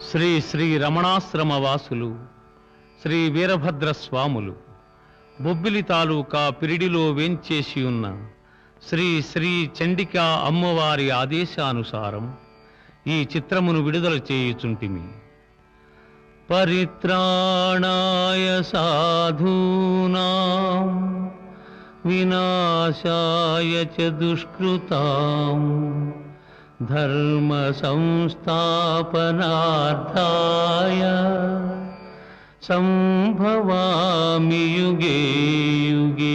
శ్రీ శ్రీ రమణాశ్రమ వాసులు శ్రీ వీరభద్ర స్వాములు బొబ్బిలి తాలూకా పిరిడిలో వేంచేసి ఉన్న శ్రీ శ్రీ చండికా అమ్మవారి ఆదేశానుసారం ఈ చిత్రమును విడుదల చేయుచుంటిమి పరిత్రాణాయ సాధూనాం వినాశాయ చ దుష్కృతాం ధర్మ సంస్థాపనార్థాయ సంభవామి యుగే యుగే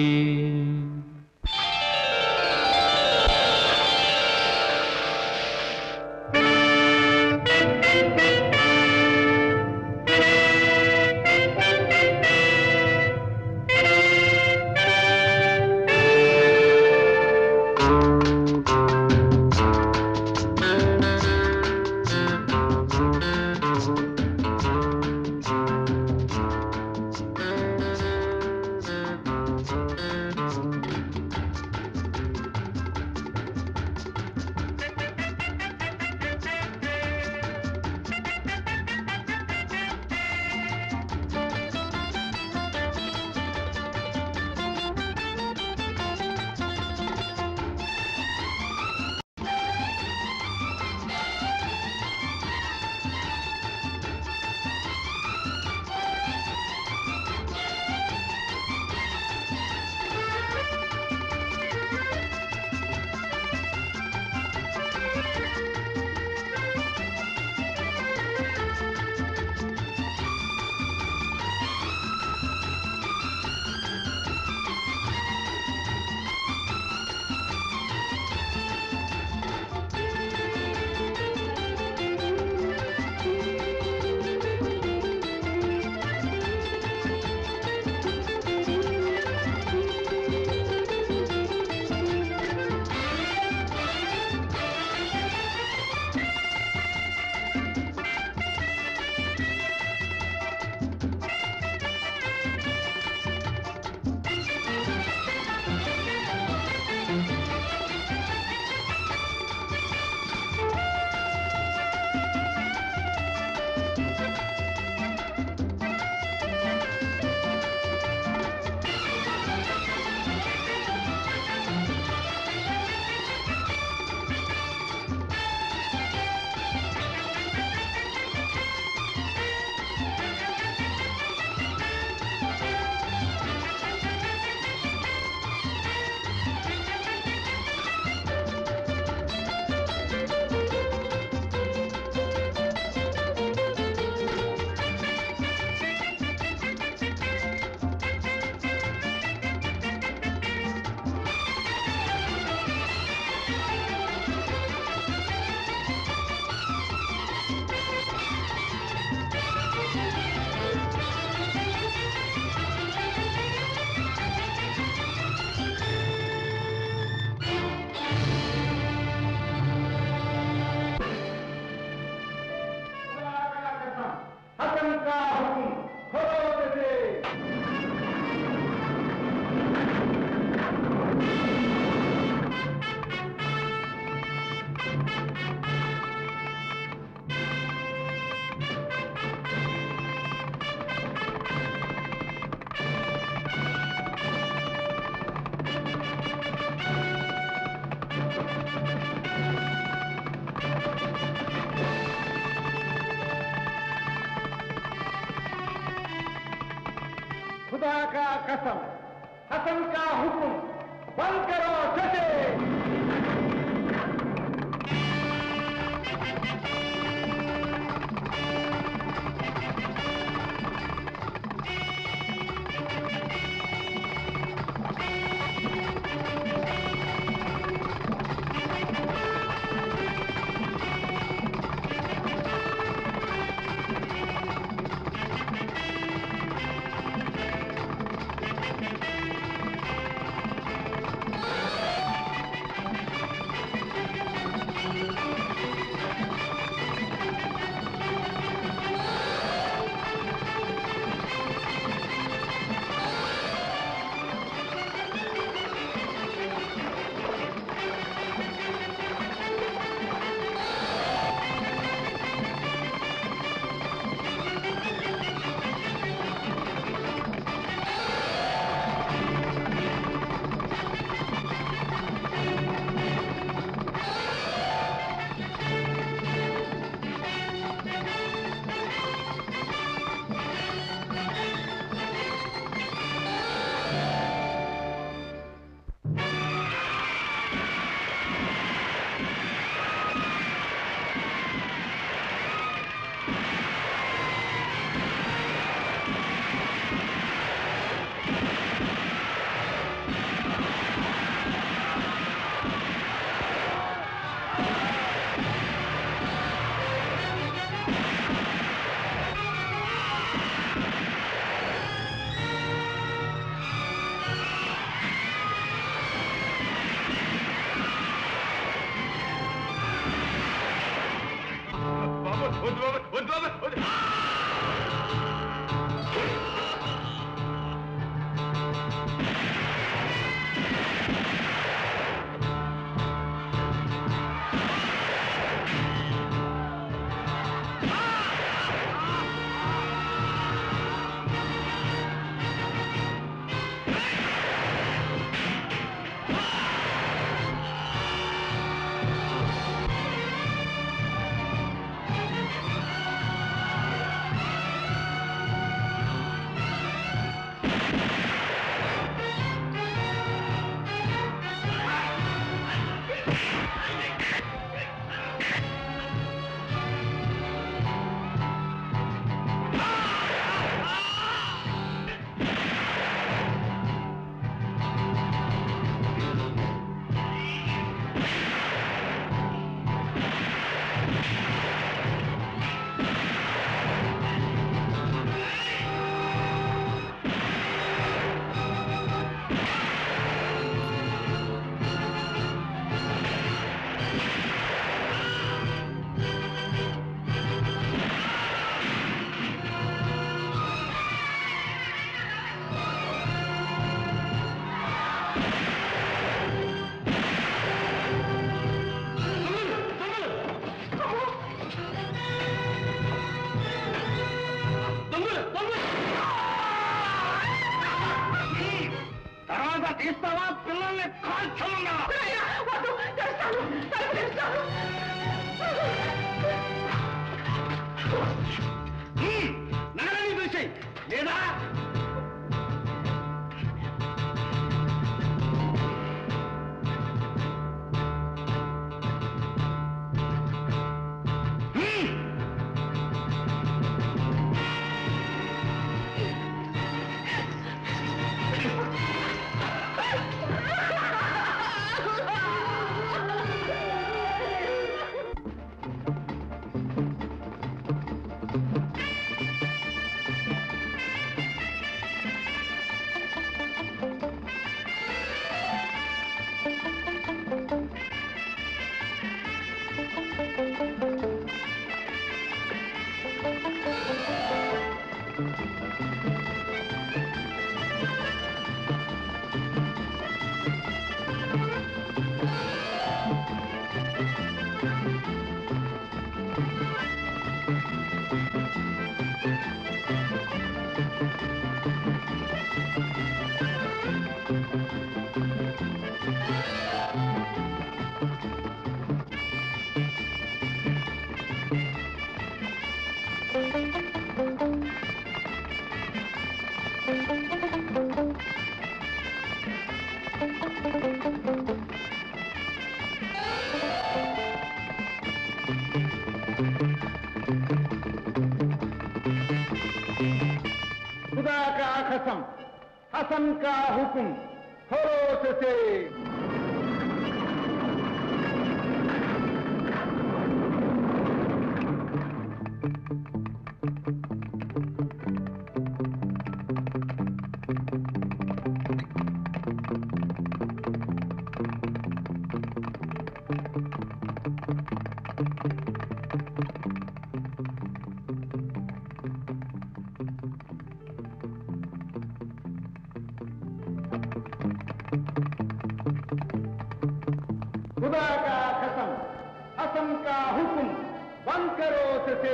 खुदा का कसम हसन का हुक्म बंद करो जजे ఆ తాళాలు తీస్తావా పిల్లల్ని కాల్చలున్నా నగరాన్ని చూసాయి లేదా హ్మ్. खुदा का कसम हसन का हुक्म खरोश से खुदा का कसम हसन का हुक्म बंद करो से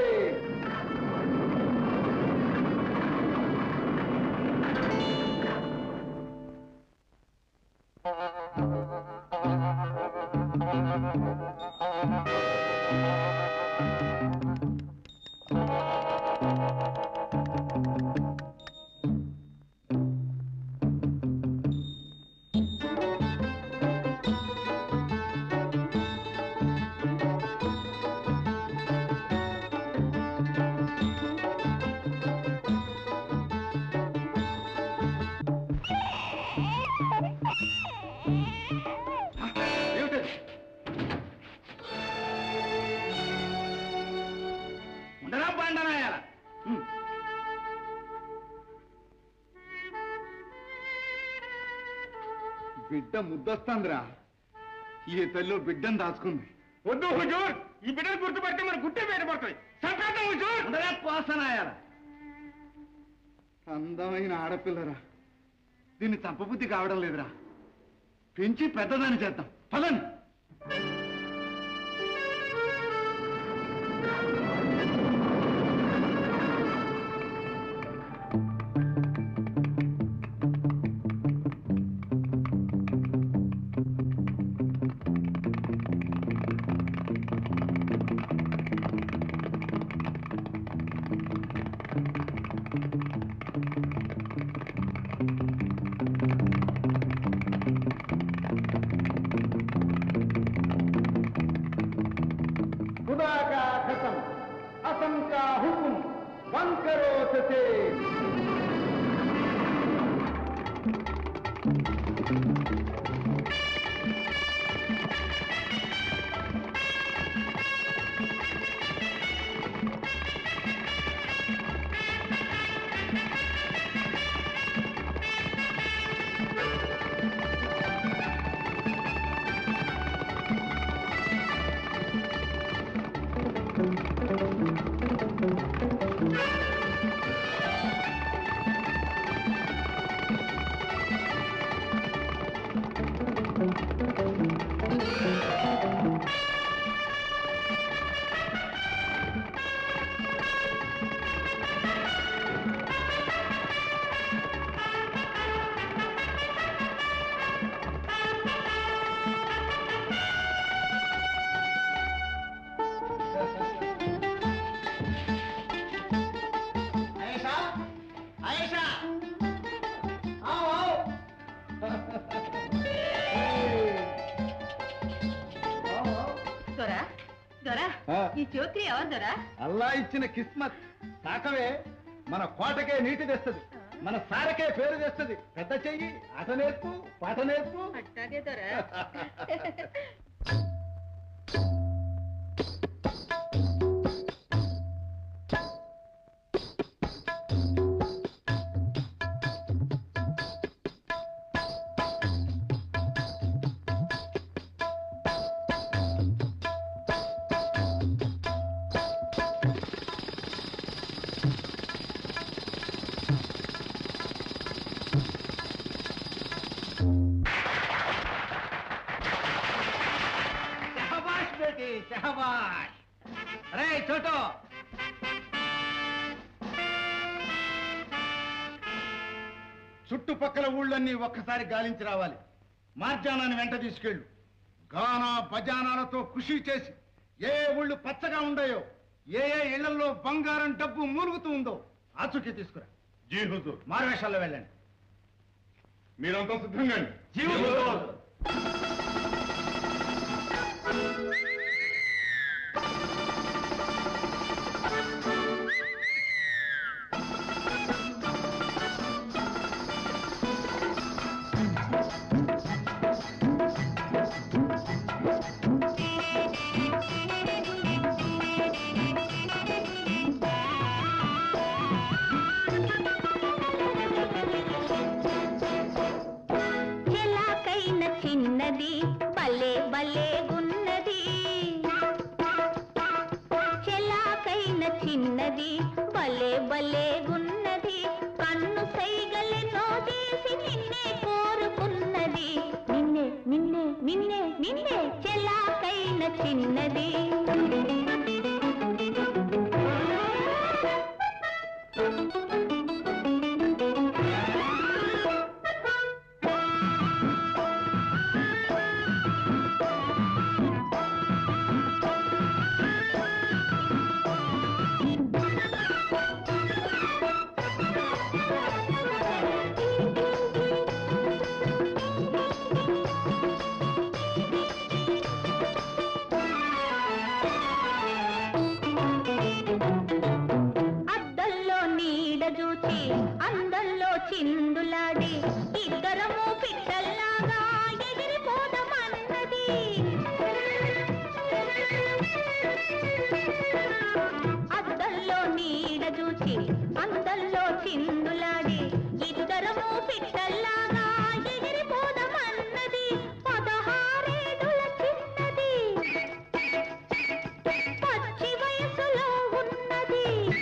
ఏమిటది ఉండరా బండనాయాల బిడ్డ ముద్దొస్తుందిరా ఈ తల్లి బిడ్డను దాచుకుంది వద్దు హుజూర్ ఈ బిడ్డను గుర్తుపడితే మన గుట్టే బయటపడుతుంది సంకేతం హుజూర్ ఉండరా పోసనాయాల అందమైన ఆడపిల్లరా దీన్ని చంపబుద్ధి కావడం లేదురా పెంచి పెద్దదాన్ని చేద్దాం పదండి खुदा का कसम असम का हुक्म बंद करो ससे ఈ చోకరి ఎవరు దొరా అల్లా ఇచ్చిన కిస్మత్ తాకవే మన కోటకే నీటి తెస్తుంది మన సారకే పేరు తెస్తుంది పెద్ద చెయ్యి ఆట నేర్పు పాట నేర్పు అట్టాగే దొరా షహబాష్ బేటీ షహబాష్ అరే చోటో చుట్టుపక్కల ఊళ్ళన్నీ ఒక్కసారి గాలించి రావాలి మార్జానాన్ని వెంట తీసుకెళ్ళు గానా భజానాలతో కృషి చేసి ఏ ఊళ్ళు పచ్చగా ఉండాయో ఏ ఏ ఇళ్లలో బంగారం డబ్బు మూలుగుతూ ఉందో ఆచూకీ తీసుకురా జీ హుజూర్ మారువేషాల్లో వెళ్ళండి మీరంతా సిద్ధంగా జీ హుజూర్. చెలాకైన చిన్నది భలే భలే గున్నది చెలాకైన చిన్నది భలే భలే గున్నది కన్ను సైగలెన్నో చేసి నిన్నే కోరుకున్నది నిన్నే నిన్నే నిన్నే నిన్నే చెలాకైన చిన్నది అద్దంలో నీడ చూచి అందంలో చిందులాడి ఇద్దరము పిట్టల్లాగా ఎగిరిపోదమన్నది అద్దంలో నీడ చూచి అందంలో చిందులాడి ఇద్దరము పిట్టల్లాగా ఎగిరిపోదమన్నది పదహారేడుల చిన్నది పచ్చి వయసులో ఉన్నది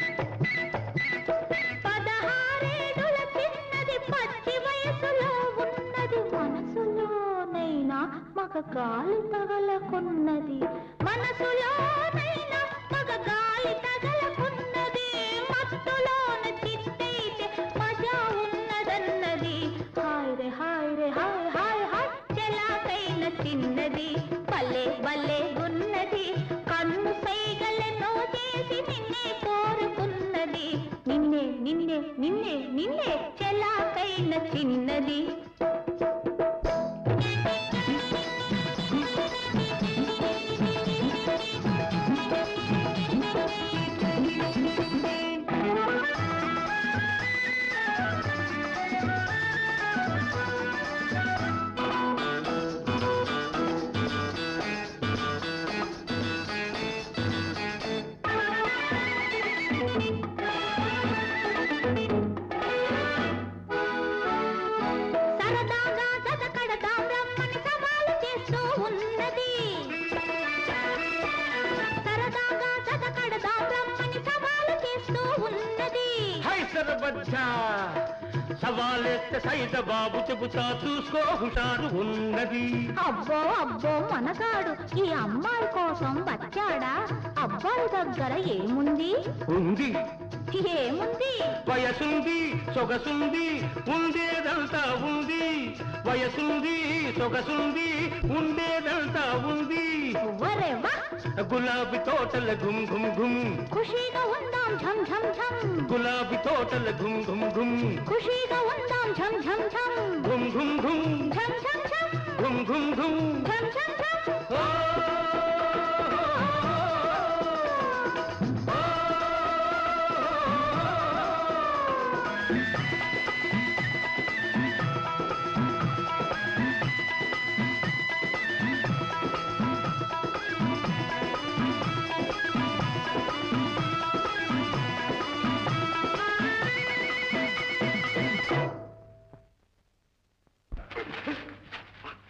పదహారేడుల చిన్నది పచ్చి వయసులో ఉన్నది మనసులోనైనా మగ గాలి తగలకున్నది మనసులోనైనా మగ గాలి తగలకున్నది మత్తులోన చిత్తైతే మజా ఉన్నదన్నది హాయ్ రే హాయ్ రే హాయ్ హాయ్ హాయ్ చెలాకైన చిన్నది భలే భలే గున్నది కన్ను సైగలెన్నో చేసి నిన్నే కోరుకున్నది నిన్నే నిన్నే నిన్నే నిన్నే చెలాకైన చిన్నది సరదాగా జతకడదాం రమ్మని సవాలు చేస్తూ ఉన్నది సరదాగా జతకడదాం రమ్మని సవాలు చేస్తూ ఉన్నది హైసర్ బచ్చా సవాలెత్తే సైద బాబు చెబుతా చూసుకో హుషారు ఉన్నది అబ్బో అబ్బో మనగాడు ఈ అమ్మాయి కోసం వచ్చాడా అబ్బాయి దగ్గర ఏముంది ఉంది ఏముంది వయసుంది సొగసుంది ఉండేదంతా ఉంది వయసుంది సొగసుంది ఉండేదంతా ఉంది వరెవా గులాబీ తోటల గుమ్ గుమ్ గుమ్ ఖుషీగా ఉందాం ఝం ఝం ఝం గులాబీ తోటల గుమ్ గుమ్ గుమ్ ఖుషీగా ఉందాం ఝం ఝం ఝం గుమ్ గుమ్ గుమ్ ఝం ఝం ఝం గుమ్ గుమ్ గుమ్ ఝం ఝం ఝం ఓ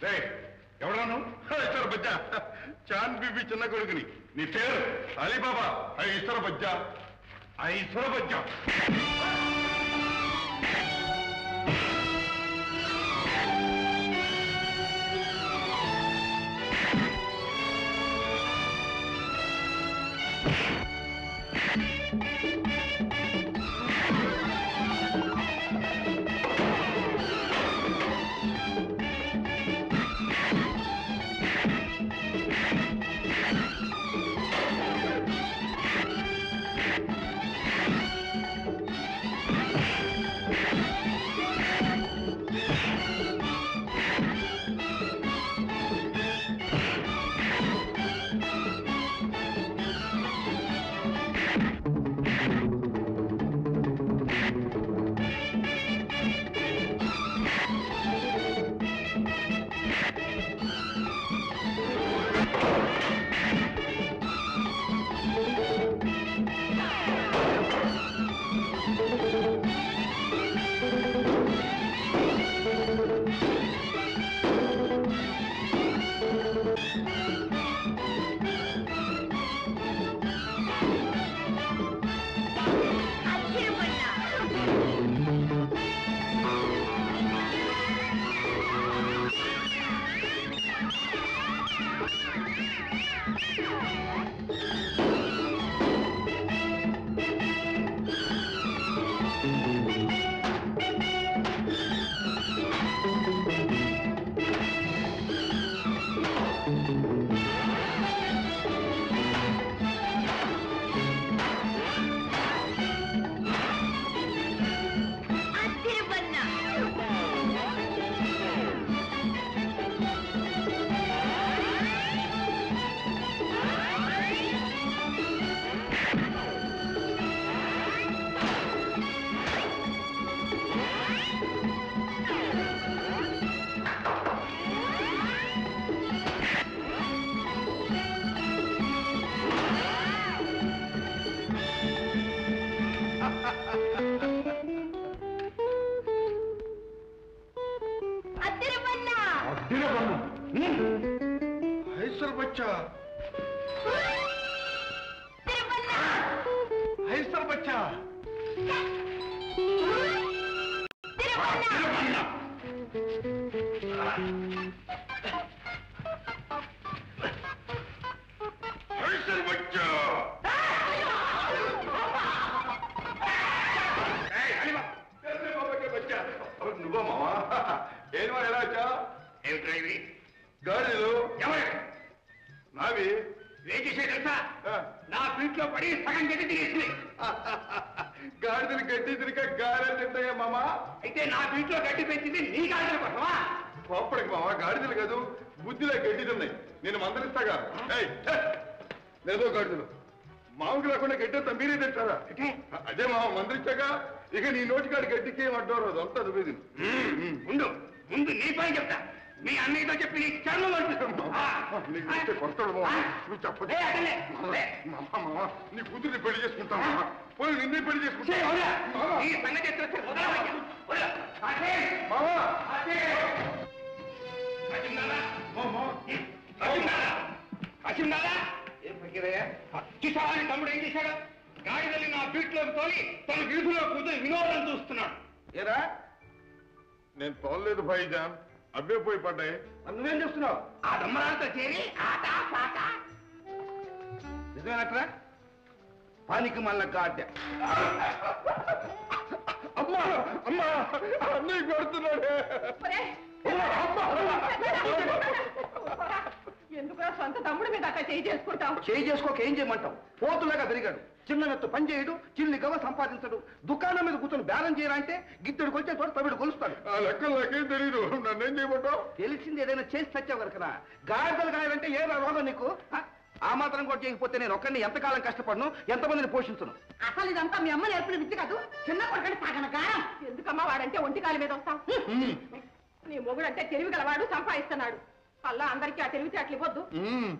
ఏయ్, ఎవరాను ఇస్తారు బజ్జా చాంద్ బీబీ చిన్న కొడుకుని నీ పేరు అలీబాబా ఐ ఇస్తారు బజ్జా ఐ ఇస్తారు బజ్జా అడ్డిన పన్ను ఐసర్ బచ్చా ఐసర్ బచ్చా ఐసర్ బచ్చా నువ్వా మావా ఏం మా ఎలా వచ్చా ఏమిట్రా ఇవి గాడిలు ఎవరు నావి ఏం చేసే తెలుసా ఆ. నా పీట్లో పడి సగం గడ్డి తినేసింది గాడిదలు గడ్డి తిరిగా గారెలు తింటాయా మామా అయితే నా పీట్లో గడ్డి పెంచింది నీ గాడిద కోసమా కోప్పడికి మావా గాడిదలు కాదు బుద్ధిలో గడ్డి తిన్నాయి నేను మందలిస్తాగా ఏయ్, ఛే! లేదో గాడిదలు మామూలు లేకుండా గడ్డి అంతా మీరే తింటారా అంటే? అదే మామ మందలిచ్చాక ఇక నీ నోటికాడి గడ్డికి ఏమంటారు అదంతా దుబ్బేది ముందు ముందు నీ పని చెప్తా మీ అన్నయ్యతో చెప్పి నీ చర్మం నీకు వస్తే కొడతాడు మామ నువ్వు చెప్పదు మామ మామ నీ కూతుర్ని పెళ్లి చేసుకుంటా మామ పోయి నిన్నే పెళ్లి చేసుకుంటా మామ ఈ సంగతి ఎత్తుకొచ్చి వదలవయ్యా. వదలు. అదే. మామ అదే. అసిందాలా? మామ అసిందాలా? అసిందాలా? చూసావా నీ తమ్ముడు ఏం చేశాడు గాడిదల్ని నా బీట్లోకి తోలి తన వీధిలో కూర్చొని వినోదం చూస్తున్నాడు ఏరా నేను తోలలేదు భాయిజాన్ అబ్బే పోయి పడ్డాయి నువ్వేం చేస్తున్నావు ఆ దమ్మరాలతో చేరి ఆట పాట నిజమేనట్రా పానికి మళ్ళా గాడ్డ అమ్మా అమ్మా అన్నీ కొడుతున్నాడే ఎందుకురా సొంత తమ్ముడి మీద అట్లా చేయి చేసుకుంటావు చేయి చేసుకోక ఏం చేయమంటావు పోతులాగా పెరిగాడు చిన్న నెత్తు పని చేయడు చిల్లి గవ సంపాదించడు దుకాణం మీద కూర్చొని బేరం చేయరా అంటే గిద్దెడికి వచ్చే చోట తమిడు కొలుస్తాడు ఆ లెక్కలు నాకేం తెలీదు నన్నేం చేయమంటావు తెలిసింది ఏదైనా చేసి చచ్చావు కనుక గాడిదలు కాయాలంటే ఏ రోగం నీకు ఆ? ఆ మాత్రం కూడా చేయకపోతే నేను ఒక్కడిని ఎంతకాలం కష్టపడను ఎంతమందిని పోషించను అసలు ఇదంతా మీ అమ్మ నేర్పిన విద్య కాదు చిన్న కొడుకంటే సాగన గారం ఎందుకమ్మా వాడంటే ఒంటి కాలు మీద వస్తావు నీ మొగుడు అంటే తెలివి గలవాడు సంపాదిస్తున్నాడు అల్లా అందరికీ ఆ తెలివితే అట్లా ఇవ్వద్దు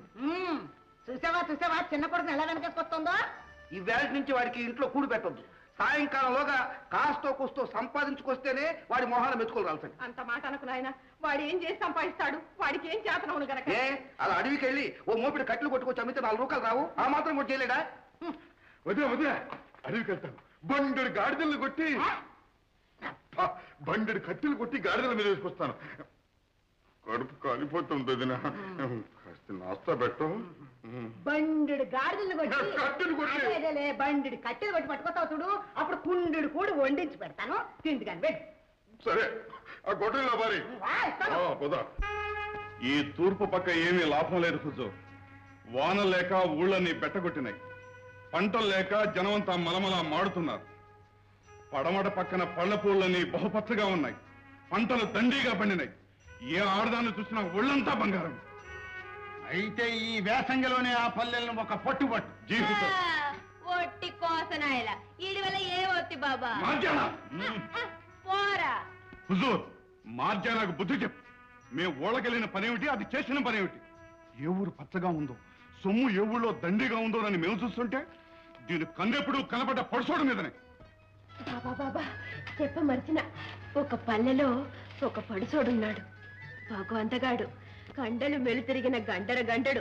చూసావా చూసావా చిన్న కొడుకుని ఎలా వెనకేసుకొస్తుందో ఈ వేళ నుంచి వాడికి ఇంట్లో కూడు పెట్టొద్దు సాయంకాలంలోగా కాస్తో కూస్తో సంపాదించుకొస్తేనే వాడి మొహాల మెచ్చుకోలు రాల్సండి అంత మాట అనుకు నాయన వాడు ఏం చేసి సంపాదిస్తాడు వాడికి ఏం చేతనవును గనక ఏ అలా అడవికి వెళ్ళి ఓ మోపిడి కట్లు కొట్టుకొచ్చి అమ్మితే నాలుగు రూపాయలు రావు ఆ మాత్రం కూడా చేయలేడా వదిలే వదిలే అడవికి వెళ్తాను బండెడు గాడిదలు కొట్టి అబ్బా, బండెడు కట్టెలు కొట్టి గాడిదల మీద వేసుకొస్తాను కడుపు కాలిపోతుంది వదినా కాస్త నాస్తా పెట్టు బండిడు గాడిదలు కొట్టి కట్టెలు కొట్టి. అదేలే, బండిడు కట్టెలు కొట్టి పట్టుకొస్తావు చూడు అప్పుడు కుండుడు కూడి వండించి పెడతాను తిండి కానీ పెట్టు సరే ఆ గొడ్డలిలో బారి వా, ఇస్తాను. ఆ, పద. ఈ తూర్పు పక్క ఏమీ లాభం లేదు హుజూర్ వాన లేక ఊళ్ళని బెట్టగొట్టినాయి పంటలు లేక జనమంతా మలమల మాడుతున్నారు పడమట పక్కన పళ్ళ పూలని బహుపచ్చగా ఉన్నాయి పంటలు దండిగా పండినాయి ఏ ఆడదాన్ని చూసినా ఒళ్ళంతా బంగారం అయితే ఈ వేసంగిలోనే ఆ పల్లెలను ఒక పట్టుబట్టు జీ హుజూర్ ఒట్టి కోసనాయల ఈడి వల్ల ఏ ఒత్తి బాబా మార్జానా పోరా హుజూర్ మార్జానాకు బుద్ధి చెప్పు మేము ఊళ్ళకెళ్ళిన పనేమిటి అది చేసిన పనేమిటి ఏ ఊరు పచ్చగా ఉందో సొమ్ము ఏ ఊళ్ళో దండిగా ఉందో అని మేము చూస్తుంటే దీని కన్నెప్పుడు కనబడ్డ పడుసోడు మీదనే బాబా బాబా చెప్ప మర్చిన ఒక పల్లెలో ఒక పడుసోడున్నాడు భగవంతగాడు కండలు మెలు తిరిగిన గంటర గంటడు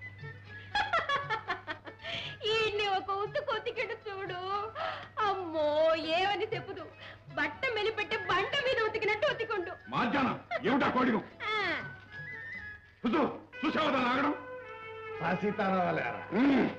ఈయన్ని ఒక ఉత్తు కొత్తికిడు చూడు అమ్మో ఏమని చెప్పుదు బట్ట మెలిపెట్టి బంట మీద ఉతికినట్టు ఉతికుండు మార్జానా ఏమిటా కోడిగం ఆ, హుజూర్ చూసావా దాన్ని ఆగడం సీతారావాలేరా ఉమ్.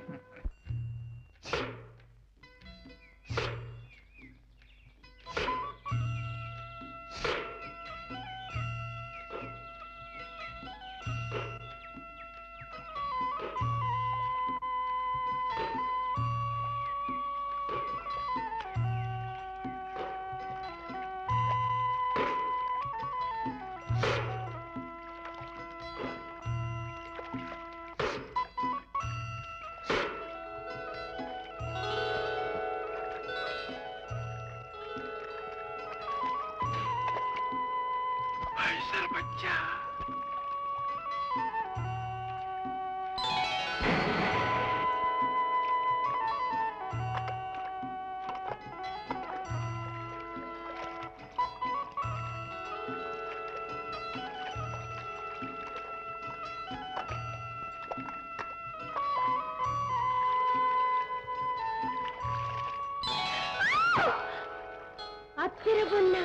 అచ్చిరబున్నా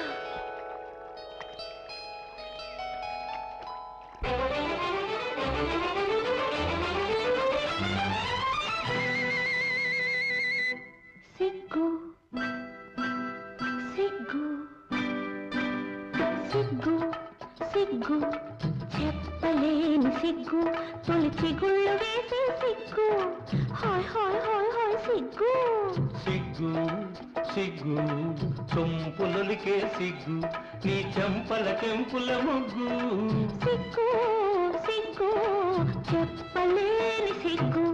సిగ్గు సిగ్గు సిగ్గు సిగ్గు చెప్పలేని సిగ్గు తొలి చిగుళ్ళు వేసే సిగ్గు హాయ్ హాయ్ హాయ్ హాయ్ సిగ్గు సిగ్గు సిగ్గు సొంపులొలికే సిగ్గు నీ చెంపల కెంపుల ముగ్గు సిగ్గు సిగ్గు చెప్పలేని సిగ్గు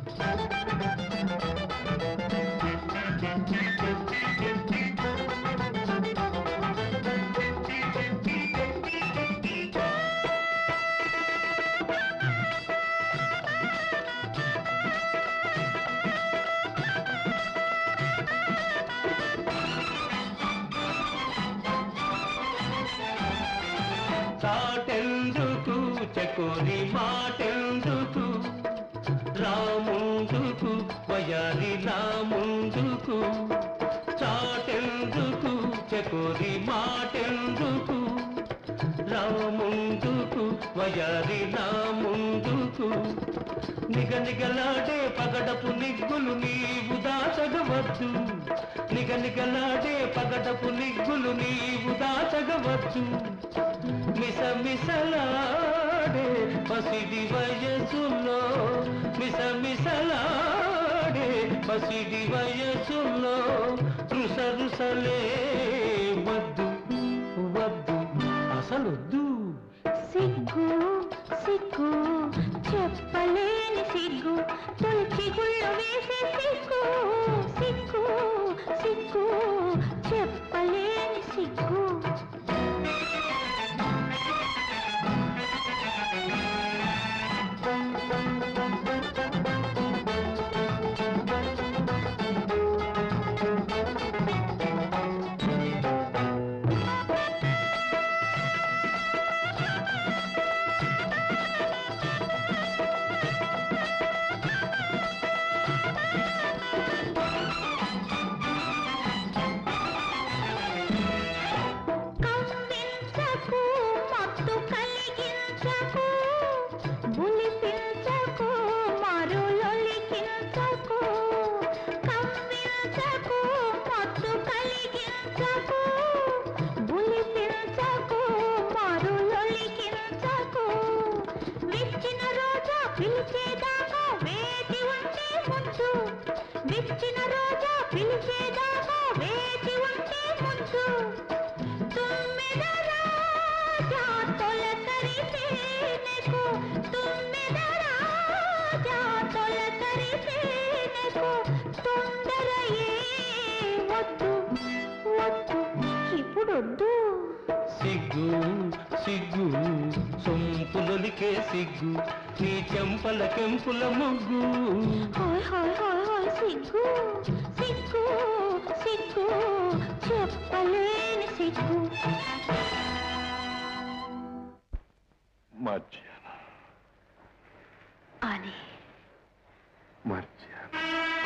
చాటెందుకు చకోరి మాటెందుకు రాముందుకు వయాలి రాముందుకు చాటెందుకు చకోరి మాటెందుకు రాముందుకు వయాలి రాముందుకు నిగనిగలాడే పగడపు నిగ్గులు నీవు దాచగవద్దు నిగనిగలాడే పగడపు నిగ్గులు నీవు దాచగవచ్చు మిస మిసలాడే పసిడి వయసులో మిస మిసలాడే పసిడి వయసులో రుస రుసలే వద్దు వద్దు అసలొద్దు సిగ్గు సిగ్గు చెప్పలేని సిగ్గు తొలిచి గుళ్ళు వేసే సిగ్గు సిగ్గు సిగ్గు చెప్పలేని సిగ్గు పిలిచేదాకా వేచి ఉంటే ముందు విచ్చిన రోజా పిలిచేదాకా వేచి ఉంటే ముందు తుమ్మెద రాజా తొలకరిసేనెకు తుమ్మెద రాజా తొలకరిసేనెకు తొందర ఏ వద్దు వద్దు ఇప్పుడొద్దు సిగ్గు సిగ్గు సొంపులొలికే సిగ్గు నీ చెంపల కెంపుల ముగ్గు హాయ్ హాయ్ హాయ్ హాయ్ సిగ్గు సిగ్గు సిగ్గు చెప్పలేని సిగ్గు మర్చాను అని మర్చాను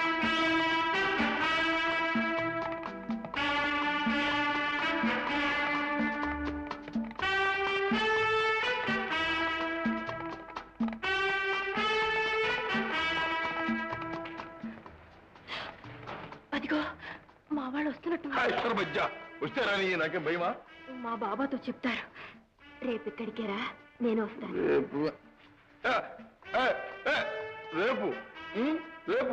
అదిగో మా వాళ్ళు వస్తున్నట్టు ఇద్దరు మధ్య వస్తే రాని నాకేం భయమా మా బాబాతో చెప్తారు రేపు ఇక్కడికే రా నేను వస్తాను రేపు ఏ, ఏ, ఏ, రేపు ఉం? రేపు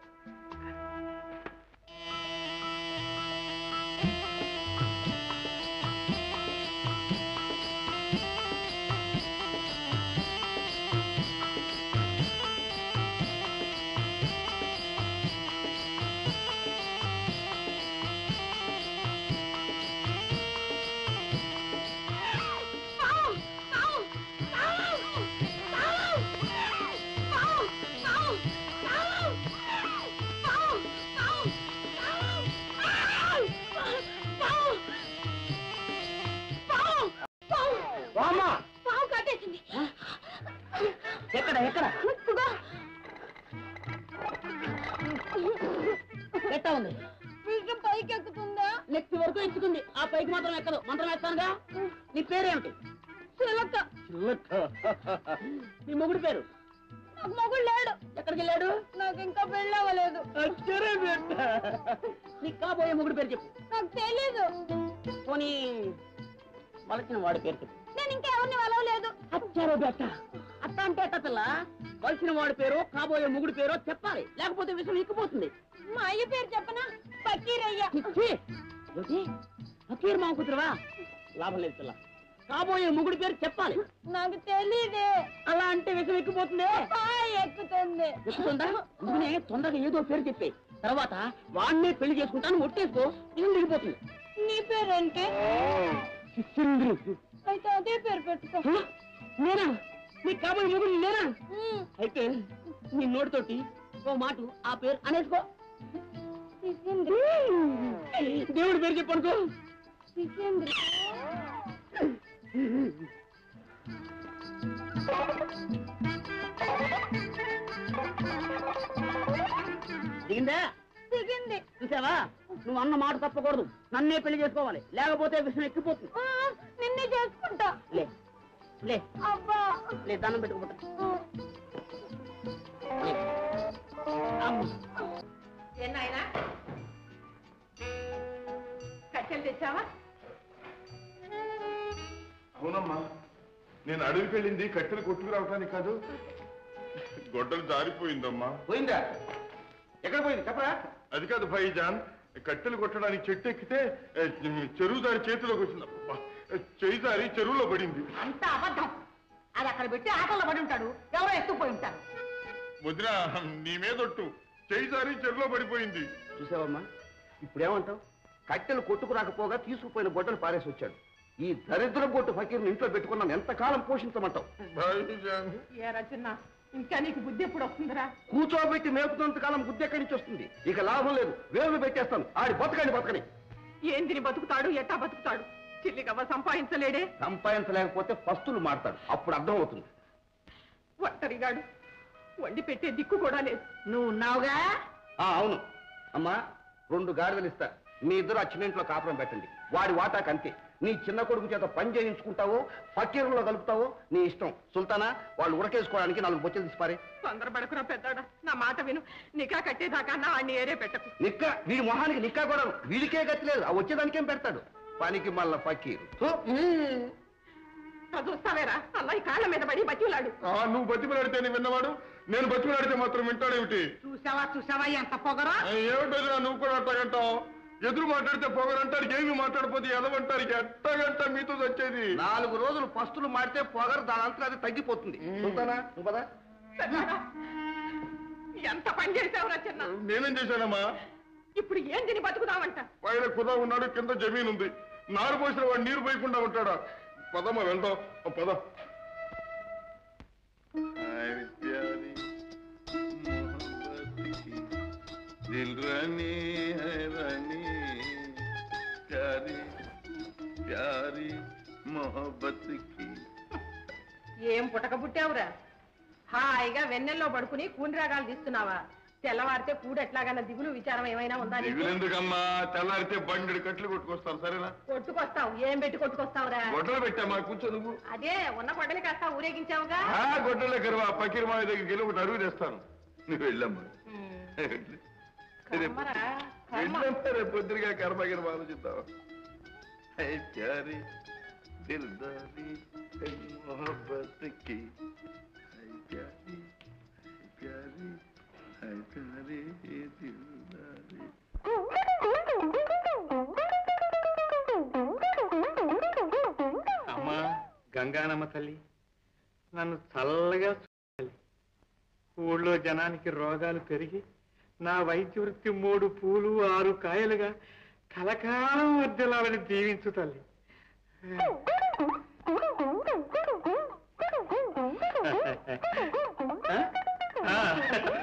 పావు కాటేసింది ఎక్కడ ఎక్కడ ఇదిగో, ఎట్టా ఉంది విషం పైకి ఎక్కుతుందా నెక్స్ట్ వరకు ఎత్తుకుంది ఆ పైకి మాత్రం ఎక్కదు మంత్రం వేస్తానుగా నీ పేరేమిటి చిలక చిల్లక్క. నీ మొగుడు పేరు నాకు మొగుడు లేడు ఎక్కడికి వెళ్ళాడు నాకు ఇంకా పెళ్ళి అవ్వలేదు అచ్చరే బిడ్డ. నీకు కాబోయే మొగుడు పేరు చెప్పు నాకు తెలీదు పోనీ వలసిన వాడి పేరు చెప్పు నేను ఇంకా ఎవరిని వలవలేదు అచ్చారో బెట్ట అత్త అంటే అట్ట పిల్ల వలసిన వాడి పేరు కాబోయే మొగుడు పేరో చెప్పాలి లేకపోతే విషయం ఎక్కిపోతుంది మా అయ్య పేరు చెప్పనా పకీరయ్య పిచ్చి. ఏమిటి? ఫకీర్ మామ కూతురువా లాభం లేదు పిల్ల కాబోయే మొగుడు పేరు చెప్పాలి నాకు తెలీదే అలా అంటే విషయం ఎక్కిపోతుంది పాయ ఎక్కుతుంది ఎక్కుతుందా అందుకనే తొందరగా ఏదో పేరు చెప్పే తర్వాత వాడినే పెళ్లి చేసుకుంటాను ఒట్టేసుకో విషయం దిగిపోతుంది నీ పేరేంటి శిష్యుంద్రుడు. అయితే అదే పేరు పెట్టుకో హ? నేనా నీ కాబోయే మొగుడు నేనా ఉమ్, అయితే నీ నోటితోటి ఓ మాట ఆ పేరు అనేసుకో శిశేంద్రి దేవుడి పేరు చెప్పనుకో శిశేంద్రి దిగిందా దిగింది చూసావా నువ్వు అన్న మాట తప్పకూడదు నన్నే పెళ్లి చేసుకోవాలి లేకపోతే విషయం ఎక్కిపోతుంది ఆ, నిన్నే చేసుకుంటా లే లే అబ్బా లే దండం పెట్టుకోపోతా ఉమ్, లే. అమ్మ. ఏనాయనా కట్టెలు తెచ్చావా అవునమ్మా నేను అడవికి వెళ్ళింది కట్టెలు కొట్టుకురావటానికి కాదు గొడ్డలు జారిపోయిందమ్మా పోయిందా ఎక్కడ పోయింది చెప్పరా అది కాదు భాయి జాన్ కట్టెలు కొట్టడానికి చెట్టు ఎక్కితే ఏ, చెరువు దారి చేతిలోకి వచ్చింది అబ్బా, చెయ్యి దారి చెరువులో పడింది అంత అబద్ధం అది అక్కడ పెట్టి ఆటల్లో పడి ఉంటాడు ఎవరో ఎత్తుకుపోయి ఉంటారు వదిన నీ మీదొట్టు చెయ్యి దారి చెరువులో పడిపోయింది చూసావమ్మా ఇప్పుడేమంటావు కట్టెలు కొట్టుకురాకపోగా తీసుకుపోయిన గొడ్డలు పారేసి వచ్చాడు ఈ దరిద్ర బొట్టు ఫకీర్ని ఇంట్లో పెట్టుకున్నాం ఎంతకాలం పోషించమంటావు భాయి జాన్ ఏ రచన ఇంకా నీకు బుద్ధి ఎప్పుడు వస్తుందిరా కూర్చోబెట్టి మేపుతున్నంత కాలం బుద్ధి ఎక్కడి నుంచి వస్తుంది ఇక లాభం లేదు వేలు పెట్టేస్తాను ఆడి బతకండి బతకని ఏందిని బతుకుతాడు ఎట్టా బతుకుతాడు చిల్లిగవ్వ సంపాదించలేడే సంపాదించలేకపోతే పస్తులు మాడతాడు అప్పుడు అర్థం అవుతుంది ఒంటరిగాడు వండి పెట్టే దిక్కు కూడా లేదు నువ్వు ఉన్నావుగా ఆ అవును అమ్మా రెండు గాడిదలు ఇస్తా మీ ఇద్దరు ఆ చిన్నింట్లో కాపురం పెట్టండి వాడి వాటాకు అంతే నీ చిన్న కొడుకు చేత పని చేయించుకుంటావో ఫకీరులో కలుపుతావో నీ ఇష్టం సుల్తానా వాళ్ళు ఉడకేసుకోవడానికి నాలుగు బొచ్చలు తీసిపారే తొందరపడకురా పెద్దాడా నా మాట విను నికా కట్టేదాకా నా అన్ని ఏరే పెట్టకు నిక్క వీడి మొహానికి నిక్కా కూడా వీడికే గతి లేదు ఆ వచ్చేదానికేం పెడతాడు పనికి మళ్ళా ఫకీరు హు, చూస్తావేరా అలా ఈ కాళ్ళ మీద పడి బతిలాడు ఆ, నువ్వు బతిమలాడితే నీ విన్నవాడు నేను బతిమలాడితే మాత్రం వింటాడేమిటి చూసావా చూసావా ఎంత పొగరా ఆ, ఏమిటో నువ్వు కూడా అట్టగంటావు ఎదురు మాట్లాడితే పొగరంటారు ఏమి మాట్లాడిపోతే ఎదవంటారు ఎట్టగంట మీతో వచ్చేది నాలుగు రోజులు పస్తులు మాడితే పొగరు దాని అంతా అది తగ్గిపోతుంది సుల్తానా నువ్వు పదా ఎంత పని చేసావురా చిన్న నేనేం చేశానమ్మా ఇప్పుడు ఏం తిని బతుకుదామంట పైన కుదా ఉన్నాడు కింద జమీన్ ఉంది నారు పోసిన వాడు నీరు పోయకుండా ఉంటాడా పదమ్మా వెళ్దాం ఓ పద దిల్ రాని రాని ప్యారి ప్యారి మొహబ్బత్ కి ఏం పుటక పుట్టావురా హాయిగా వెన్నెల్లో పడుకుని కూని రాగాలు తీస్తున్నావా తెల్లవారితే కూడు ఎట్లాగన్న దిగులు విచారం ఏమైనా ఉందా నీకు? దిగులెందుకమ్మా తెల్లారితే బండి కట్లు కొట్టుకొస్తాను సరేనా కొట్టుకొస్తావు ఏం పెట్టి కొట్టుకొస్తావురా గొడ్డలు పెట్టామా కూర్చో నువ్వు అదే ఉన్న కొట్టని కాస్త ఊరేగించావుగా ఆ గొడ్డలే కరువా పకీర్ మావి దగ్గరికి వెళ్ళి ఒకటి అరువు తెస్తాను నువ్వు వెళ్ళమ్మా కర్మరా, కర్మ. వెళ్ళమ్మా రేపు పొద్దురుగా కర్మ గిర్మ ఆలోచిద్దాం హై ప్యారి దిల్దారి హై మొహబ్బత్ కి హై ప్యారి హై ప్యారి హై ప్యారి దిల్దారి అమ్మా గంగానమ్మ తల్లి నన్ను చల్లగా చూడాలి ఊళ్ళో జనానికి రోగాలు పెరిగి నా వైద్య వృత్తి మూడు పూలు ఆరు కాయలుగా కలకాలం వర్దిలాలని దీవించు తల్లి ఆ? ఆ.